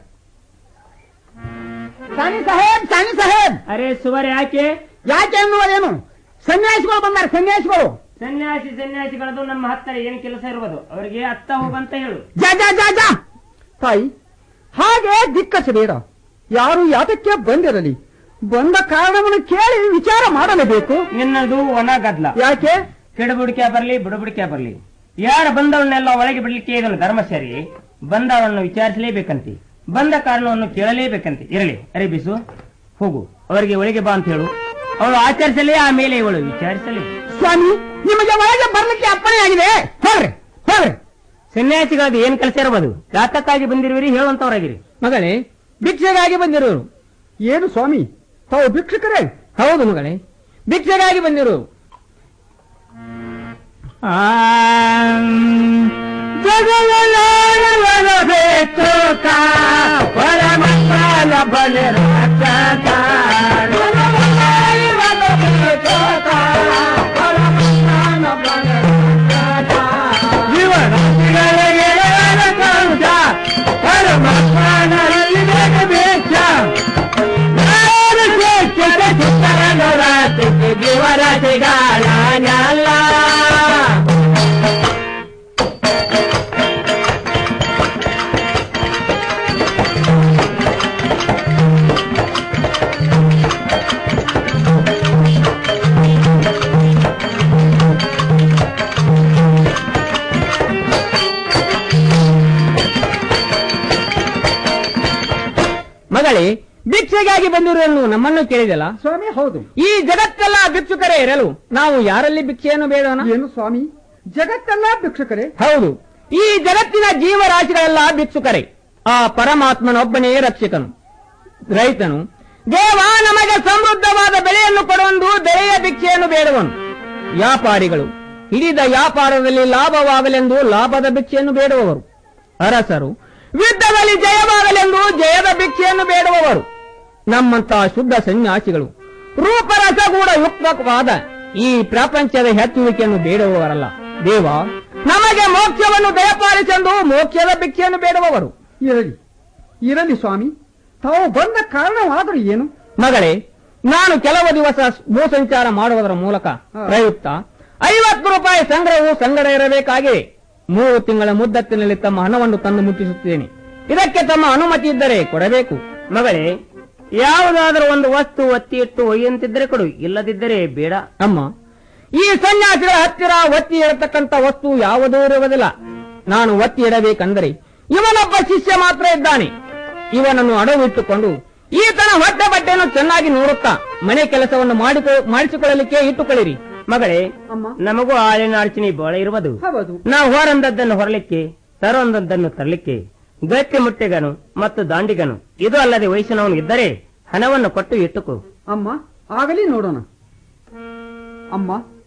S18: ಸಾನಿ ಸಾಹೇಬ್ ಸಾನಿ ಸಾಹೇಬ್
S16: ಅರೆ ಸುವರ್ ಯಾಕೆ
S18: ಯಾಕೆ ಅನ್ನುವುದೇನು ಸನ್ಯಾಸಿಗಳು ಬಂದಾರೆ ಸನ್ಯಾಸಿಗಳು
S16: ಸನ್ಯಾಸಿ ಸನ್ಯಾಸಿಗಳದು ನಮ್ಮ ಹತ್ತಿರ ಏನ್ ಕೆಲಸ ಇರುವುದು ಅವರಿಗೆ ಅತ್ತ ಹೋಗಂತ ಹೇಳು
S18: ಜಾ ಜಾ ಜಾ ಜಾ ತಾಯಿ ಹಾಗೆ ದಿಕ್ಕಸಬೇಡ ಯಾರು ಯಾತಕ್ಕೆ ಬಂದಿರಲಿ ಬಂದ ಕಾರಣವನ್ನು ಕೇಳಿ ವಿಚಾರ ಮಾಡಲೇಬೇಕು
S16: ನಿನ್ನದು ಒಣ ಗದ್ಲ
S18: ಯಾಕೆ
S16: ಕೆಡಬುಡಿಕೆ ಬರ್ಲಿ ಬುಡಬುಡಿಕೆ ಬರ್ಲಿ ಯಾರು ಬಂದವನ್ನೆಲ್ಲ ಒಳಗೆ ಬಿಡ್ಲಿಕ್ಕೆ ಇದನ್ನು ಧರ್ಮ ಸರಿ ಬಂದವರನ್ನು ವಿಚಾರಿಸಲೇಬೇಕಂತೆ ಬಂದ ಕಾರಣವನ್ನು ಕೇಳಲೇಬೇಕಂತೆ ಇರಲಿ ಅರೆ ಬಿಸು ಹೋಗು ಅವರಿಗೆ ಒಳಗೆ ಬಾ ಅಂತ ಹೇಳು ಅವಳು ಆಚರಿಸಲಿ ಆಮೇಲೆ ಇವಳು ವಿಚಾರಿಸಲಿ
S18: ಸ್ವಾಮಿ ನಿಮಗೆ ಒಳಗೆ ಬರ್ಲಿಕ್ಕೆ ಅಪ್ಪಣೆ ಆಗಿದೆ ಹೋಗ್ರಿ ಹೋಗ್ರಿ
S16: ಸನ್ಯಾಸಿಗಳದ್ದು ಏನ್ ಕೆಲಸ ಇರಬಹುದು ಯಾತಕ್ಕಾಗಿ ಬಂದಿರುವಿರಿ ಹೇಳುವಂತವರಾಗಿರಿ
S18: ಮಗಳೇ ಭಿಕ್ಷೆಗಾಗಿ ಬಂದಿರೋರು ಏನು ಸ್ವಾಮಿ ತಾವು ಭಿಕ್ಷುಕರೇ ಹೌದು ಮಗಳೇ ಭಿಕ್ಷೆಗಾಗಿ ಬಂದಿರೋರು ಮಗಳೇ ಭಿಕ್ಷೆಗಾಗಿ ಬಂದಿರುವನ್ನು ನಮ್ಮನ್ನು ಕೇಳಿದಲ್ಲ ಸ್ವಾಮಿ ಹೌದು ಈ ಜಗತ್ತೆಲ್ಲ ಭಿಕ್ಷುಕರೇ ಇರಲು ನಾವು ಯಾರಲ್ಲಿ ಭಿಕ್ಷೆಯನ್ನು ಬೇಡೋಣ ಏನು ಸ್ವಾಮಿ ಜಗತ್ತೆಲ್ಲ ಭಿಕ್ಷುಕರೇ ಹೌದು ಈ ಜಗತ್ತಿನ ಜೀವರಾಶಿಗಳೆಲ್ಲ ಭಿಕ್ಷುಕರೇ ಆ ಪರಮಾತ್ಮನೊಬ್ಬನೇ ರಕ್ಷಕನು ರೈತನು ದೇವ ನಮಗೆ ಸಮೃದ್ಧವಾದ ಬೆಳೆಯನ್ನು ಕೊಡುವಂದು ಬೆಳೆಯ ಭಿಕ್ಷೆಯನ್ನು ಬೇಡುವನು ವ್ಯಾಪಾರಿಗಳು ಹಿಡಿದ ವ್ಯಾಪಾರದಲ್ಲಿ ಲಾಭವಾಗಲೆಂದು ಲಾಭದ ಭಿಕ್ಷೆಯನ್ನು ಬೇಡುವವರು ಅರಸರು ಯುದ್ಧದಲ್ಲಿ ಜಯವಾಗಲೆಂದು ಜಯದ ಭಿಕ್ಷೆಯನ್ನು ಬೇಡುವವರು ನಮ್ಮಂತಹ ಶುದ್ಧ ಸನ್ಯಾಸಿಗಳು ರೂಪರಸಗೂಢ ಯುಕ್ತವಾದ ಈ ಪ್ರಪಂಚದ ಹೆಚ್ಚುವಿಕೆಯನ್ನು ಬೇಡುವವರಲ್ಲ ದೇವ ನಮಗೆ ಮೋಕ್ಷವನ್ನು ದಯಪಾಲಿಸೆಂದು ಮೋಕ್ಷದ ಭಿಕ್ಷೆಯನ್ನು ಬೇಡುವವರು ಇರಲಿ ಇರಲಿ ಸ್ವಾಮಿ ತಾವು ಬಂದ ಕಾರಣವಾದರೂ ಏನು ಮಗಳೇ ನಾನು ಕೆಲವು ದಿವಸ ಭೂಸಂಚಾರ ಮಾಡುವುದರ ಮೂಲಕ ಪ್ರಯುಕ್ತ ಐವತ್ತು ರೂಪಾಯಿ ಸಂಗ್ರಹವು ಸಂಗಡ ಇರಬೇಕಾಗಿದೆ ಮೂರು ತಿಂಗಳ ಮುದ್ದತ್ತಿನಲ್ಲಿ ತಮ್ಮ ಹಣವನ್ನು ತಂದು ಮುಟ್ಟಿಸುತ್ತೇನೆ ಇದಕ್ಕೆ ತಮ್ಮ ಅನುಮತಿ ಇದ್ದರೆ ಕೊಡಬೇಕು
S16: ಮಗಳೇ ಯಾವುದಾದರೂ ಒಂದು ವಸ್ತು ಒತ್ತಿ ಇಟ್ಟು ಒಯ್ಯಂತಿದ್ದರೆ ಕೊಡು ಇಲ್ಲದಿದ್ದರೆ ಬೇಡ
S18: ಅಮ್ಮ ಈ ಸನ್ಯಾಸಿಗಳ ಹತ್ತಿರ ಒತ್ತಿ ಇಡತಕ್ಕಂತ ವಸ್ತು ಯಾವುದೂ ಇರುವುದಿಲ್ಲ ನಾನು ಒತ್ತಿ ಇಡಬೇಕಂದರೆ ಇವನೊಬ್ಬ ಶಿಷ್ಯ ಮಾತ್ರ ಇದ್ದಾನೆ ಇವನನ್ನು ಅಡವಿಟ್ಟುಕೊಂಡು ಈತನ ಹೊಟ್ಟೆ ಬಟ್ಟೆಯನ್ನು ಚೆನ್ನಾಗಿ ನೋಡುತ್ತಾ ಮನೆ ಕೆಲಸವನ್ನು ಮಾಡಿಕೊ ಮಾಡಿಸಿಕೊಳ್ಳಲಿಕ್ಕೆ ಇಟ್ಟುಕೊಳ್ಳಿರಿ
S16: ಮಗಳೇ ನಮಗೂ ಆಳಿನ ಅಡಚಣೆ ಬಹಳ ಇರುವುದು
S18: ಹೌದು
S16: ನಾವು ಹೊರಂದದ್ದನ್ನು ಹೊರಲಿಕ್ಕೆ ತರುವಂದದ್ದನ್ನು ತರಲಿಕ್ಕೆ ಗಟ್ಟಿ ಮುಟ್ಟೆಗನು ಮತ್ತು ದಾಂಡಿಗನು ಇದು ಅಲ್ಲದೆ ವಯಸ್ಸಿನವನು ಇದ್ದರೆ ಹಣವನ್ನು ಕೊಟ್ಟು ಇಟ್ಟುಕೋ
S18: ಅಮ್ಮ ಆಗಲಿ ನೋಡೋಣ ಅಮ್ಮ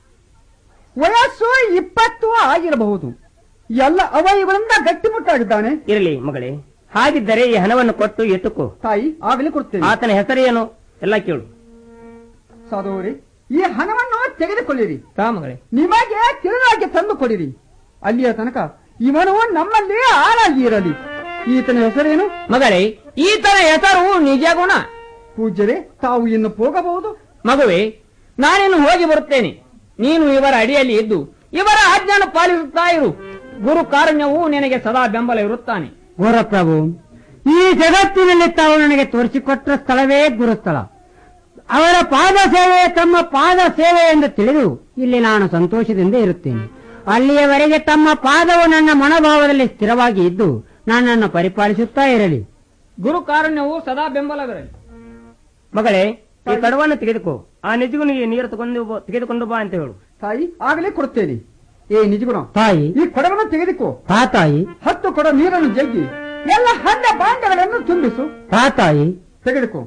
S18: ವಯಸ್ಸು ಇಪ್ಪತ್ತು ಆಗಿರಬಹುದು ಎಲ್ಲ ಅವಯವರಿಂದ ಗಟ್ಟಿಮುಟ್ಟಾಗಿದ್ದಾನೆ
S16: ಇರಲಿ ಮಗಳೇ ಹಾಗಿದ್ದರೆ ಈ ಹಣವನ್ನು ಕೊಟ್ಟು ಇಟ್ಟುಕೋ
S18: ತಾಯಿ ಆಗಲಿ ಕೊಡ್ತೇನೆ
S16: ಆತನ ಹೆಸರೇನು ಎಲ್ಲ ಕೇಳು
S18: ಸಾಧುವರೇ ಈ ಹಣವನ್ನು ತೆಗೆದುಕೊಳ್ಳಿರಿ
S16: ತಾ ಮಗಳೇ
S18: ನಿಮಗೆ ತಿಳಿದಾಗಿ ತಂದು ಕೊಡಿರಿ ಅಲ್ಲಿಯ ತನಕ ಇವನು ನಮ್ಮಲ್ಲಿ ಆಳಾಗಿ ಇರಲಿ ಈತನ ಹೆಸರೇನು ಮಗಳೇ ಈತನ ಹೆಸರು ನಿಜ ಗುಣ ಪೂಜ್ಯರೇ ತಾವು ಇನ್ನು ಹೋಗಬಹುದು ಮಗುವೆ ನಾನಿನ್ನು ಹೋಗಿ ಬರುತ್ತೇನೆ ನೀನು ಇವರ ಅಡಿಯಲ್ಲಿ ಇದ್ದು ಇವರ ಆಜ್ಞೆಯನ್ನು ಪಾಲಿಸುತ್ತಾ ಇರು ಗುರು ಕಾರುಣ್ಯವು ನಿನಗೆ ಸದಾ ಬೆಂಬಲ ಇರುತ್ತಾನೆ
S17: ಗುರುಪ್ರಭು ಈ ಜಗತ್ತಿನಲ್ಲಿ ತಾವು ನನಗೆ ತೋರಿಸಿಕೊಟ್ಟ ಸ್ಥಳವೇ ಗುರುಸ್ಥಳ ಅವರ ಪಾದ ಸೇವೆ ತಮ್ಮ ಪಾದ ಸೇವೆ ಎಂದು ತಿಳಿದು ಇಲ್ಲಿ ನಾನು ಸಂತೋಷದಿಂದ ಇರುತ್ತೇನೆ ಅಲ್ಲಿಯವರೆಗೆ ತಮ್ಮ ಪಾದವು ನನ್ನ ಮನೋಭಾವದಲ್ಲಿ ಸ್ಥಿರವಾಗಿ ಇದ್ದು ನನ್ನನ್ನು ಪರಿಪಾಲಿಸುತ್ತಾ ಇರಲಿ
S18: ಗುರು ಕಾರುಣ್ಯವು ಸದಾ ಬೆಂಬಲವಿರಲಿ
S16: ಮಗಳೇ ಈ ಕಡವನ್ನು ತೆಗೆದುಕೋ ಆ ನಿಜಗುನಿಗೆ ನೀರು ತಗೊಂಡು ಬಾ- ತೆಗೆದುಕೊಂಡು ಬಾ ಅಂತ ಹೇಳು
S18: ತಾಯಿ ಆಗಲೇ ಕೊಡುತ್ತೇನೆ ಏ ನಿಜಗುಣ
S17: ತಾಯಿ
S18: ಈ ಕೊಡವನ್ನು ತೆಗೆದುಕೋ
S17: ತಾ ತಾಯಿ
S18: ಹತ್ತು ಕೊಡ ನೀರನ್ನು ಜಗ್ಗಿ ಎಲ್ಲ ಹಣ್ಣ ಭಾಂಡಗಳನ್ನು ತುಂಬಿಸು
S17: ತಾ ತಾಯಿ
S18: ತೆಗೆದುಕೋ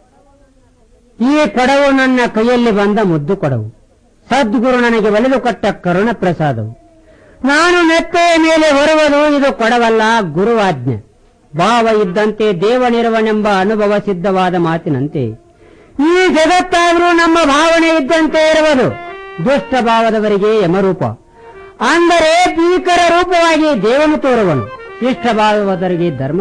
S17: ಈ ಕೊಡವು ನನ್ನ ಕೈಯಲ್ಲಿ ಬಂದ ಮುದ್ದು ಕೊಡವು ಸದ್ಗುರು ನನಗೆ ಒಲಿದು ಕೊಟ್ಟ ಕರುಣ ಪ್ರಸಾದವು ನಾನು ನೆತ್ತೆಯ ಮೇಲೆ ಹೊರುವುದು ಇದು ಕೊಡವಲ್ಲ ಗುರುವಾಜ್ಞೆ ಭಾವ ಇದ್ದಂತೆ ದೇವನಿರುವನೆಂಬ ಅನುಭವ ಸಿದ್ಧವಾದ ಮಾತಿನಂತೆ ಈ ಜಗತ್ತಾದರೂ ನಮ್ಮ ಭಾವನೆ ಇದ್ದಂತೆ ಇರುವುದು ದುಷ್ಟ ಭಾವದವರಿಗೆ ಯಮರೂಪ ಅಂದರೆ ಭೀಕರ ರೂಪವಾಗಿ ದೇವನು ತೋರುವನು ಶಿಷ್ಟ ಭಾವದವರಿಗೆ ಧರ್ಮರೂಪ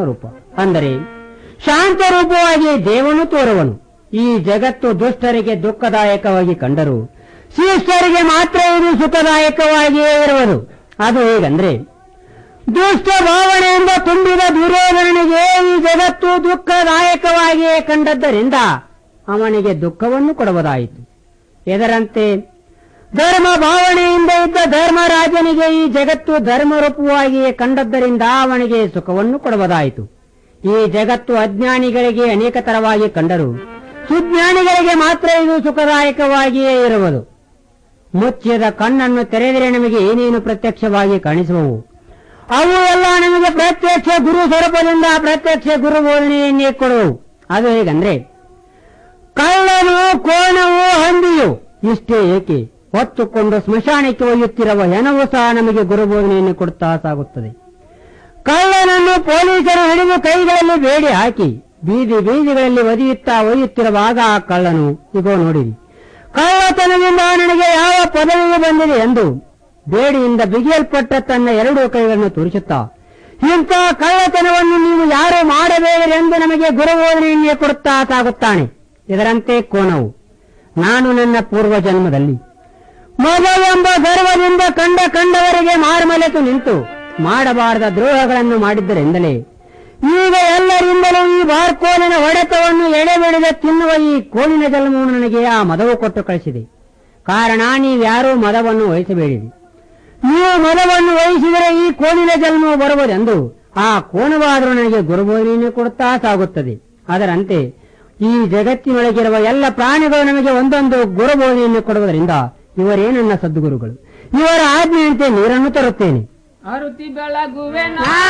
S17: ಅಂದರೆ ಶಾಂತರೂಪವಾಗಿ ದೇವನು ತೋರುವನು ಈ ಜಗತ್ತು ದುಷ್ಟರಿಗೆ ದುಃಖದಾಯಕವಾಗಿ ಕಂಡರು ಶಿಷ್ಟರಿಗೆ ಮಾತ್ರ ಇದು ಸುಖದಾಯಕವಾಗಿಯೇ ಇರುವುದು ಅದು ಹೇಗಂದ್ರೆ ದುಷ್ಟ ಭಾವನೆಯಿಂದ ತುಂಬಿದ ದುರ್ಯೋಧನನಿಗೆ ಈ ಜಗತ್ತು ದುಃಖದಾಯಕವಾಗಿಯೇ ಕಂಡದ್ದರಿಂದ ಅವನಿಗೆ ದುಃಖವನ್ನು ಕೊಡುವುದಾಯಿತು ಇದರಂತೆ ಧರ್ಮ ಭಾವನೆಯಿಂದ ಇದ್ದ ಧರ್ಮರಾಜನಿಗೆ ಈ ಜಗತ್ತು ಧರ್ಮರೂಪವಾಗಿಯೇ ಕಂಡದ್ದರಿಂದ ಅವನಿಗೆ ಸುಖವನ್ನು ಕೊಡುವುದಾಯಿತು ಈ ಜಗತ್ತು ಅಜ್ಞಾನಿಗಳಿಗೆ ಅನೇಕ ತರವಾಗಿ ಕಂಡರು ಸುಜ್ಞಾನಿಗಳಿಗೆ ಮಾತ್ರ ಇದು ಸುಖದಾಯಕವಾಗಿಯೇ ಇರುವುದು ಮುಚ್ಚಿದ ಕಣ್ಣನ್ನು ತೆರೆದರೆ ನಮಗೆ ಏನೇನು ಪ್ರತ್ಯಕ್ಷವಾಗಿ ಕಾಣಿಸುವವು ಅವು ಎಲ್ಲ ನಮಗೆ ಪ್ರತ್ಯಕ್ಷ ಗುರು ಸ್ವರೂಪದಿಂದ ಪ್ರತ್ಯಕ್ಷ ಗುರು ಬೋಧನೆಯನ್ನೇ ಕೊಡುವು ಅದು ಹೇಗಂದ್ರೆ ಕಳ್ಳನು ಕೋಣವು ಹಂದಿಯು ಇಷ್ಟೇ ಏಕೆ ಹೊತ್ತುಕೊಂಡು ಸ್ಮಶಾನಕ್ಕೆ ಒಯ್ಯುತ್ತಿರುವ ಹೆಣವು ಸಹ ನಮಗೆ ಗುರುಬೋಧನೆಯನ್ನು ಕೊಡುತ್ತಾ ಸಾಗುತ್ತದೆ ಕಳ್ಳನನ್ನು ಪೊಲೀಸರು ಹಿಡಿದು ಕೈಗಳಲ್ಲಿ ಬೇಡಿ ಹಾಕಿ ಬೀದಿ ಬೀದಿಗಳಲ್ಲಿ ಒದಿಯುತ್ತಾ ಒಯ್ಯುತ್ತಿರುವಾಗ ಆ ಕಳ್ಳನು ಇಗೋ ನೋಡಿರಿ ಕಳ್ಳತನದಿಂದ ನನಗೆ ಯಾವ ಪದವಿಗೆ ಬಂದಿದೆ ಎಂದು ಬೇಡಿಯಿಂದ ಬಿಗಿಯಲ್ಪಟ್ಟ ತನ್ನ ಎರಡೂ ಕೈಗಳನ್ನು ತೋರಿಸುತ್ತಾ ಇಂಥ ಕಳ್ಳತನವನ್ನು ನೀವು ಯಾರು ಮಾಡಬೇಡಿರೆಂದು ನಮಗೆ ಗುರುಬೋಧನೆಯನ್ನೇ ಕೊಡುತ್ತಾ ಸಾಗುತ್ತಾನೆ ಇದರಂತೆ ಕೋನವು ನಾನು ನನ್ನ ಪೂರ್ವ ಜನ್ಮದಲ್ಲಿ ಮೊದಲೆಂಬ ಗರ್ವದಿಂದ ಕಂಡ ಕಂಡವರಿಗೆ ಮಾರ್ಮಲೆತು ನಿಂತು ಮಾಡಬಾರದ ದ್ರೋಹಗಳನ್ನು ಮಾಡಿದ್ದರಿಂದಲೇ ಈಗ ಎಲ್ಲರಿಂದಲೂ ಈ ಬಾರ್ಕೋಲಿನ ಹೊಡೆತವನ್ನು ಎಡೆಬಿಡದೆ ತಿನ್ನುವ ಈ ಕೋಲಿನ ಜನ್ಮವನ್ನು ನನಗೆ ಆ ಮದವು ಕೊಟ್ಟು ಕಳಿಸಿದೆ ಕಾರಣ ನೀವ್ಯಾರೂ ಮದವನ್ನು ವಹಿಸಬೇಡಿರಿ ನೀವು ಮದವನ್ನು ವಹಿಸಿದರೆ ಈ ಕೋಲಿನ ಜನ್ಮವು ಬರುವುದೆಂದು ಆ ಕೋನವಾದರೂ ನನಗೆ ಗುರುಬೋಧನೆಯನ್ನು ಕೊಡುತ್ತಾ ಸಾಗುತ್ತದೆ ಅದರಂತೆ ಈ ಜಗತ್ತಿನೊಳಗಿರುವ ಎಲ್ಲ ಪ್ರಾಣಿಗಳು ನಮಗೆ ಒಂದೊಂದು ಗುರುಬೋಧನೆಯನ್ನು ಕೊಡುವುದರಿಂದ ಇವರೇ ನನ್ನ ಸದ್ಗುರುಗಳು ಇವರ ಆಜ್ಞೆಯಂತೆ ನೀರನ್ನು ತರುತ್ತೇನೆ
S15: ಅರುತಿ ಬೆಳಗುವೆ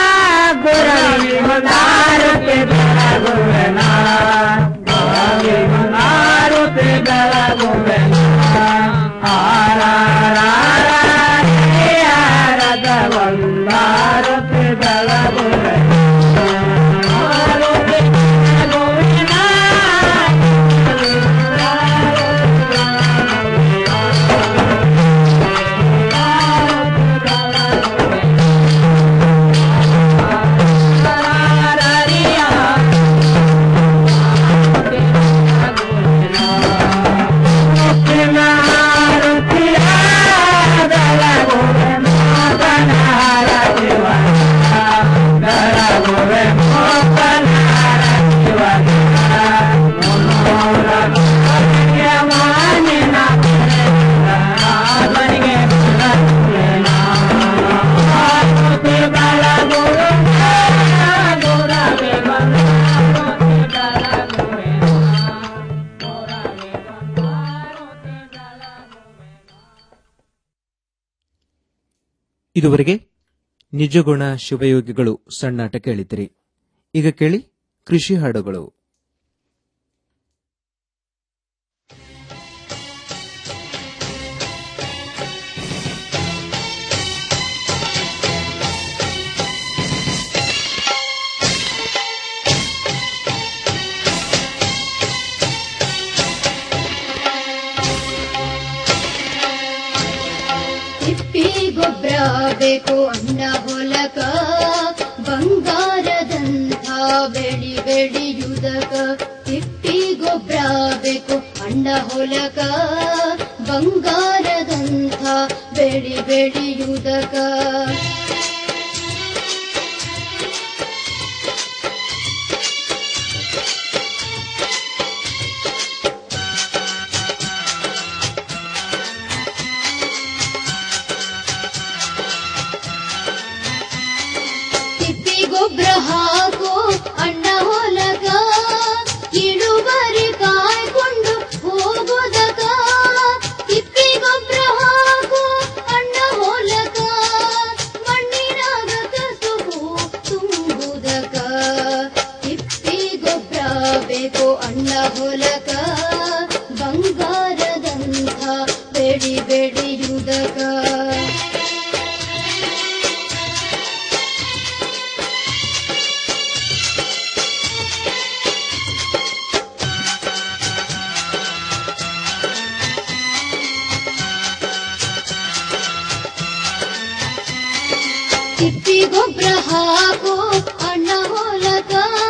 S6: ಇದುವರೆಗೆ ನಿಜಗುಣ ಶಿವಯೋಗಿಗಳು ಸಣ್ಣಾಟ ಕೇಳಿದಿರಿ ಈಗ ಕೇಳಿ ಕೃಷಿ ಹಾಡುಗಳು
S19: ತಿಪ್ಪಿ ಗೊಬ್ಬರ ಬೇಕು ಅಣ್ಣ ಹೊಲಕ ಬಂಗಾರದಂಥ ಬೆಳಿ ಬೆಳೆಯುವುದಕ ತಿಪ್ಪಿ ಗೊಬ್ಬರ ಬೇಕು ಅಣ್ಣ ಹೊಲಕ ಬಂಗಾರದಂಥ ಬೆಳಿ ಬೆಳೆಯುವುದಕ ತಿಪ್ಪಿ ಗೊಬ್ಬರ ಹಾಕು ಅಣ್ಣ ಹೊಲಗ ಇಳುವರಿ ಕಾಯ್ಕೊಂಡು ಹೋಗೋದಕ ತಿಪ್ಪಿ ಗೊಬ್ಬರ ಹಾಕು ಅಣ್ಣ ಹೊಲಗ ಮಣ್ಣಿನಾಗ ಕಸುಬು ತುಂಬುದಕ ತಿಪ್ಪಿ ಗೊಬ್ಬರ ಬೇಕು ಅಣ್ಣ ಹೊಲಕ ಬಂಗಾರದಂಥ ಬೆಳಿ ಬೆಳೆಯುವುದಕ ತಿಪ್ಪಿ ಗೊಬ್ಬರ ಹಾಕು ಅಣ್ಣ ಹೊಲಕ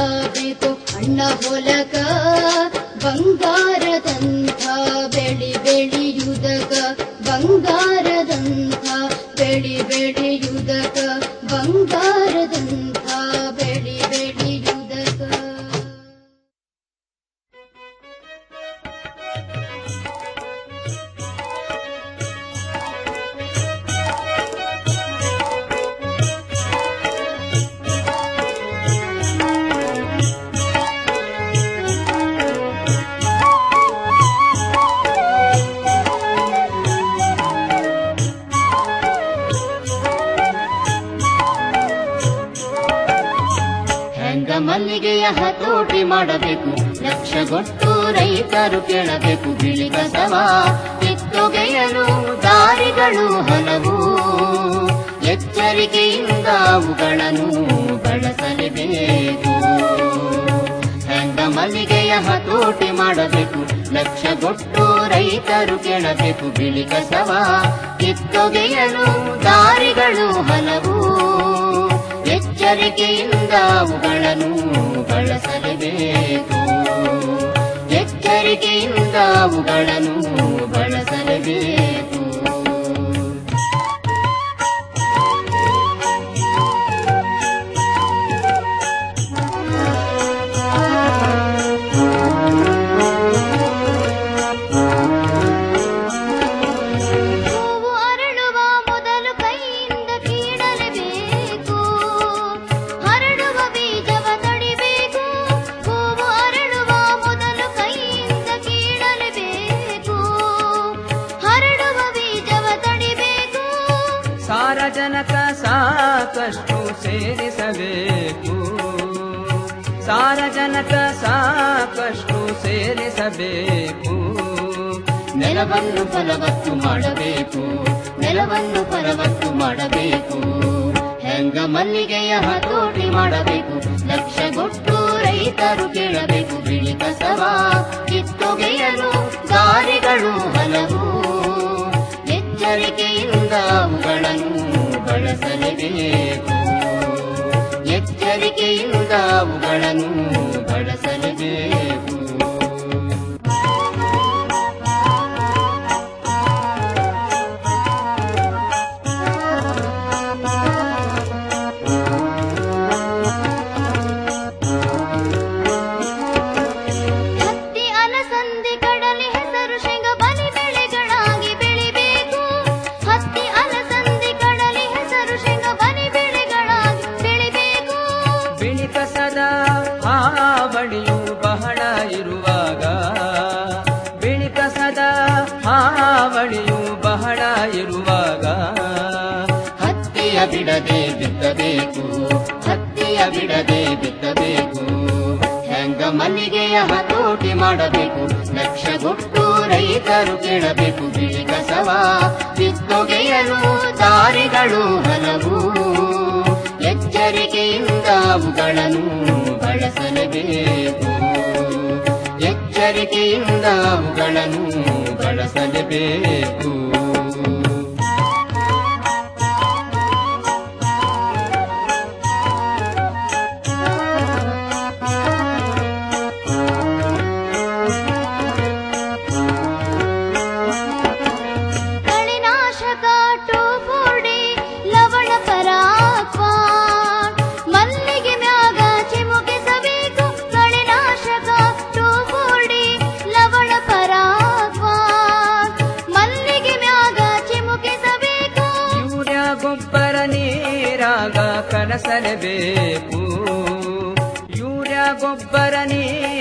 S19: ಬೇಕು ಅಣ್ಣ ಹೊಲಕ ಬಂಗಾರದಂಥ ಬೆಳಿ ಬೆಳೆಯುವುದಕ ಬಂಗಾರದಂಥ ಬೆಳಿ ಬೆಳೆಯುವುದಕ ಬಂಗಾರದಂಥ ಬೆಳಿ ಬೆಳೆಯುವುದಕ
S20: ಹೆಂಗ ಮಲ್ಲಿಗೆಯ ಹತೋಟಿ ಮಾಡಬೇಕು ಲಕ್ಷಗೊಟ್ಟು ರೈತರು ಕೇಳಬೇಕು ಬಿಳಿ ಕಸವ ಕಿತ್ತೊಗೆಯಲು ದಾರಿಗಳು ಹಲವು ಎಚ್ಚರಿಕೆಯಿಂದ ಅವುಗಳನ್ನು ಬಳಸಲೇಬೇಕು ಹೆಂಗ ಮಲ್ಲಿಗೆಯ ಹತೋಟಿ ಮಾಡಬೇಕು ಲಕ್ಷಗೊಟ್ಟು ರೈತರು ಕೇಳಬೇಕು ಬಿಳಿ ಕಸವ ಕಿತ್ತೊಗೆಯಲು ದಾರಿಗಳು ಹಲವು ಎಚ್ಚರಿಕೆಯಿಂದ ಅವುಗಳನ್ನು ಬಳಸಲೇಬೇಕು ಎಚ್ಚರಿಕೆಯಿಂದ ಅವುಗಳನ್ನು ಬಳಸಲೇಬೇಕು
S19: ಹೂವು ಅರಳುವ ಮೊದಲು ಕೈಯಿಂದ ಕೀಳಲೇಬೇಕು ಹರಡುವ ಬೀಜವ ತಡಿಬೇಕು ಹೂವು ಅರಳುವ ಮೊದಲು ಕೈಯಿಂದ ಕೀಳಲೇಬೇಕು ಹರಡುವ ಬೀಜವ ತಡಿಬೇಕು
S21: ಸಾರಜನಕ ಸಾಕಷ್ಟು ಸೇರಿಸಬೇಕು ಸಾರಜನಕ ಸಾಕಷ್ಟು ಸೇರಿಸಬೇಕು
S20: ನೆಲವನ್ನು ಫಲವತ್ತು ಮಾಡಬೇಕು ನೆಲವನ್ನು ಫಲವತ್ತು ಮಾಡಬೇಕು ಹೆಂಗ ಮಲ್ಲಿಗೆಯ ಹತೋಟಿ ಮಾಡಬೇಕು ಲಕ್ಷಗೊಟ್ಟು ರೈತರು ಕೇಳಬೇಕು ಬಿಳಿ ಕಸವ ಕಿತ್ತೊಗೆಯಲು ದಾರಿಗಳು ಹಲವು ಎಚ್ಚರಿಕೆಯಿಂದ ಅವುಗಳನ್ನು ಬಳಸಲೇಬೇಕು ಎಚ್ಚರಿಕೆಯಿಂದ ಅವುಗಳನ್ನು ಬಳಸಲೇಬೇಕು
S19: ಹತ್ತಿ ಅಲಸಂದೆ ಕಡಲೆ ಹೆಸರು ಶೇಂಗ ಬಲಿ ಬೆಳೆಗಳಾಗಿ ಬೆಳಿಬೇಕು ಹತ್ತಿ ಅಲಸಂದೆ ಕಡಲೆ ಹೆಸರು ಶೇಂಗ ಬಲಿ ಬೆಳೆಗಳಾಗಿ ಬೆಳಿಬೇಕು
S21: ಬಿಳಿ ಕಸದ ಹಾವಳಿಯು ಬಹಳ ಇರುವಾಗ ಬಿಳಿ ಕಸದ ಹಾವಳಿಯು ಬಹಳ ಇರುವಾಗ
S20: ಹತ್ತಿಯ ಬಿಡದೆ ಬಿತ್ತಬೇಕು ಹತ್ತಿಯ ಬಿಡದೆ ಬಿತ್ತಬೇಕು ಹೆಂಗ ಮಲ್ಲಿಗೆಯ ಹತೋಟಿ ಮಾಡಬೇಕು ಲಕ್ಷಗೊಟ್ಟು ರೈತರು ಕೇಳಬೇಕು ಬಿಳಿ ಕಸವ ಕಿತ್ತೊಗೆಯಲು ದಾರಿಗಳು ಹಲವು ಎಚ್ಚರಿಕೆಯಿಂದ ಅವುಗಳನ್ನು ಬಳಸಲೇಬೇಕು ಎಚ್ಚರಿಕೆಯಿಂದ ಅವುಗಳನ್ನು ಬಳಸಲೇಬೇಕು
S19: ಕಳೆನಾಶಕ ಟೋಫೋಡಿ ಲವಣ ಪರಾಕ್ವಾನ್ ಮಲ್ಲಿಗೆ ಮ್ಯಾಗ ಚಿಮುಕಿಸಬೇಕು ಕಳೆನಾಶಕ ಟೋಫೋಡಿ ಲವಣ ಪರಾಕ್ವಾನ್ ಮಲ್ಲಿಗೆ ಮ್ಯಾಗ ಚಿಮುಕಿಸಬೇಕು
S21: ಯೂರಿಯಾ ಗೊಬ್ಬರ ನೀರಾಗ ಕಲಸಲೇಬೇಕು ಯೂರಿಯಾ ಗೊಬ್ಬರ ನೀರಾಗ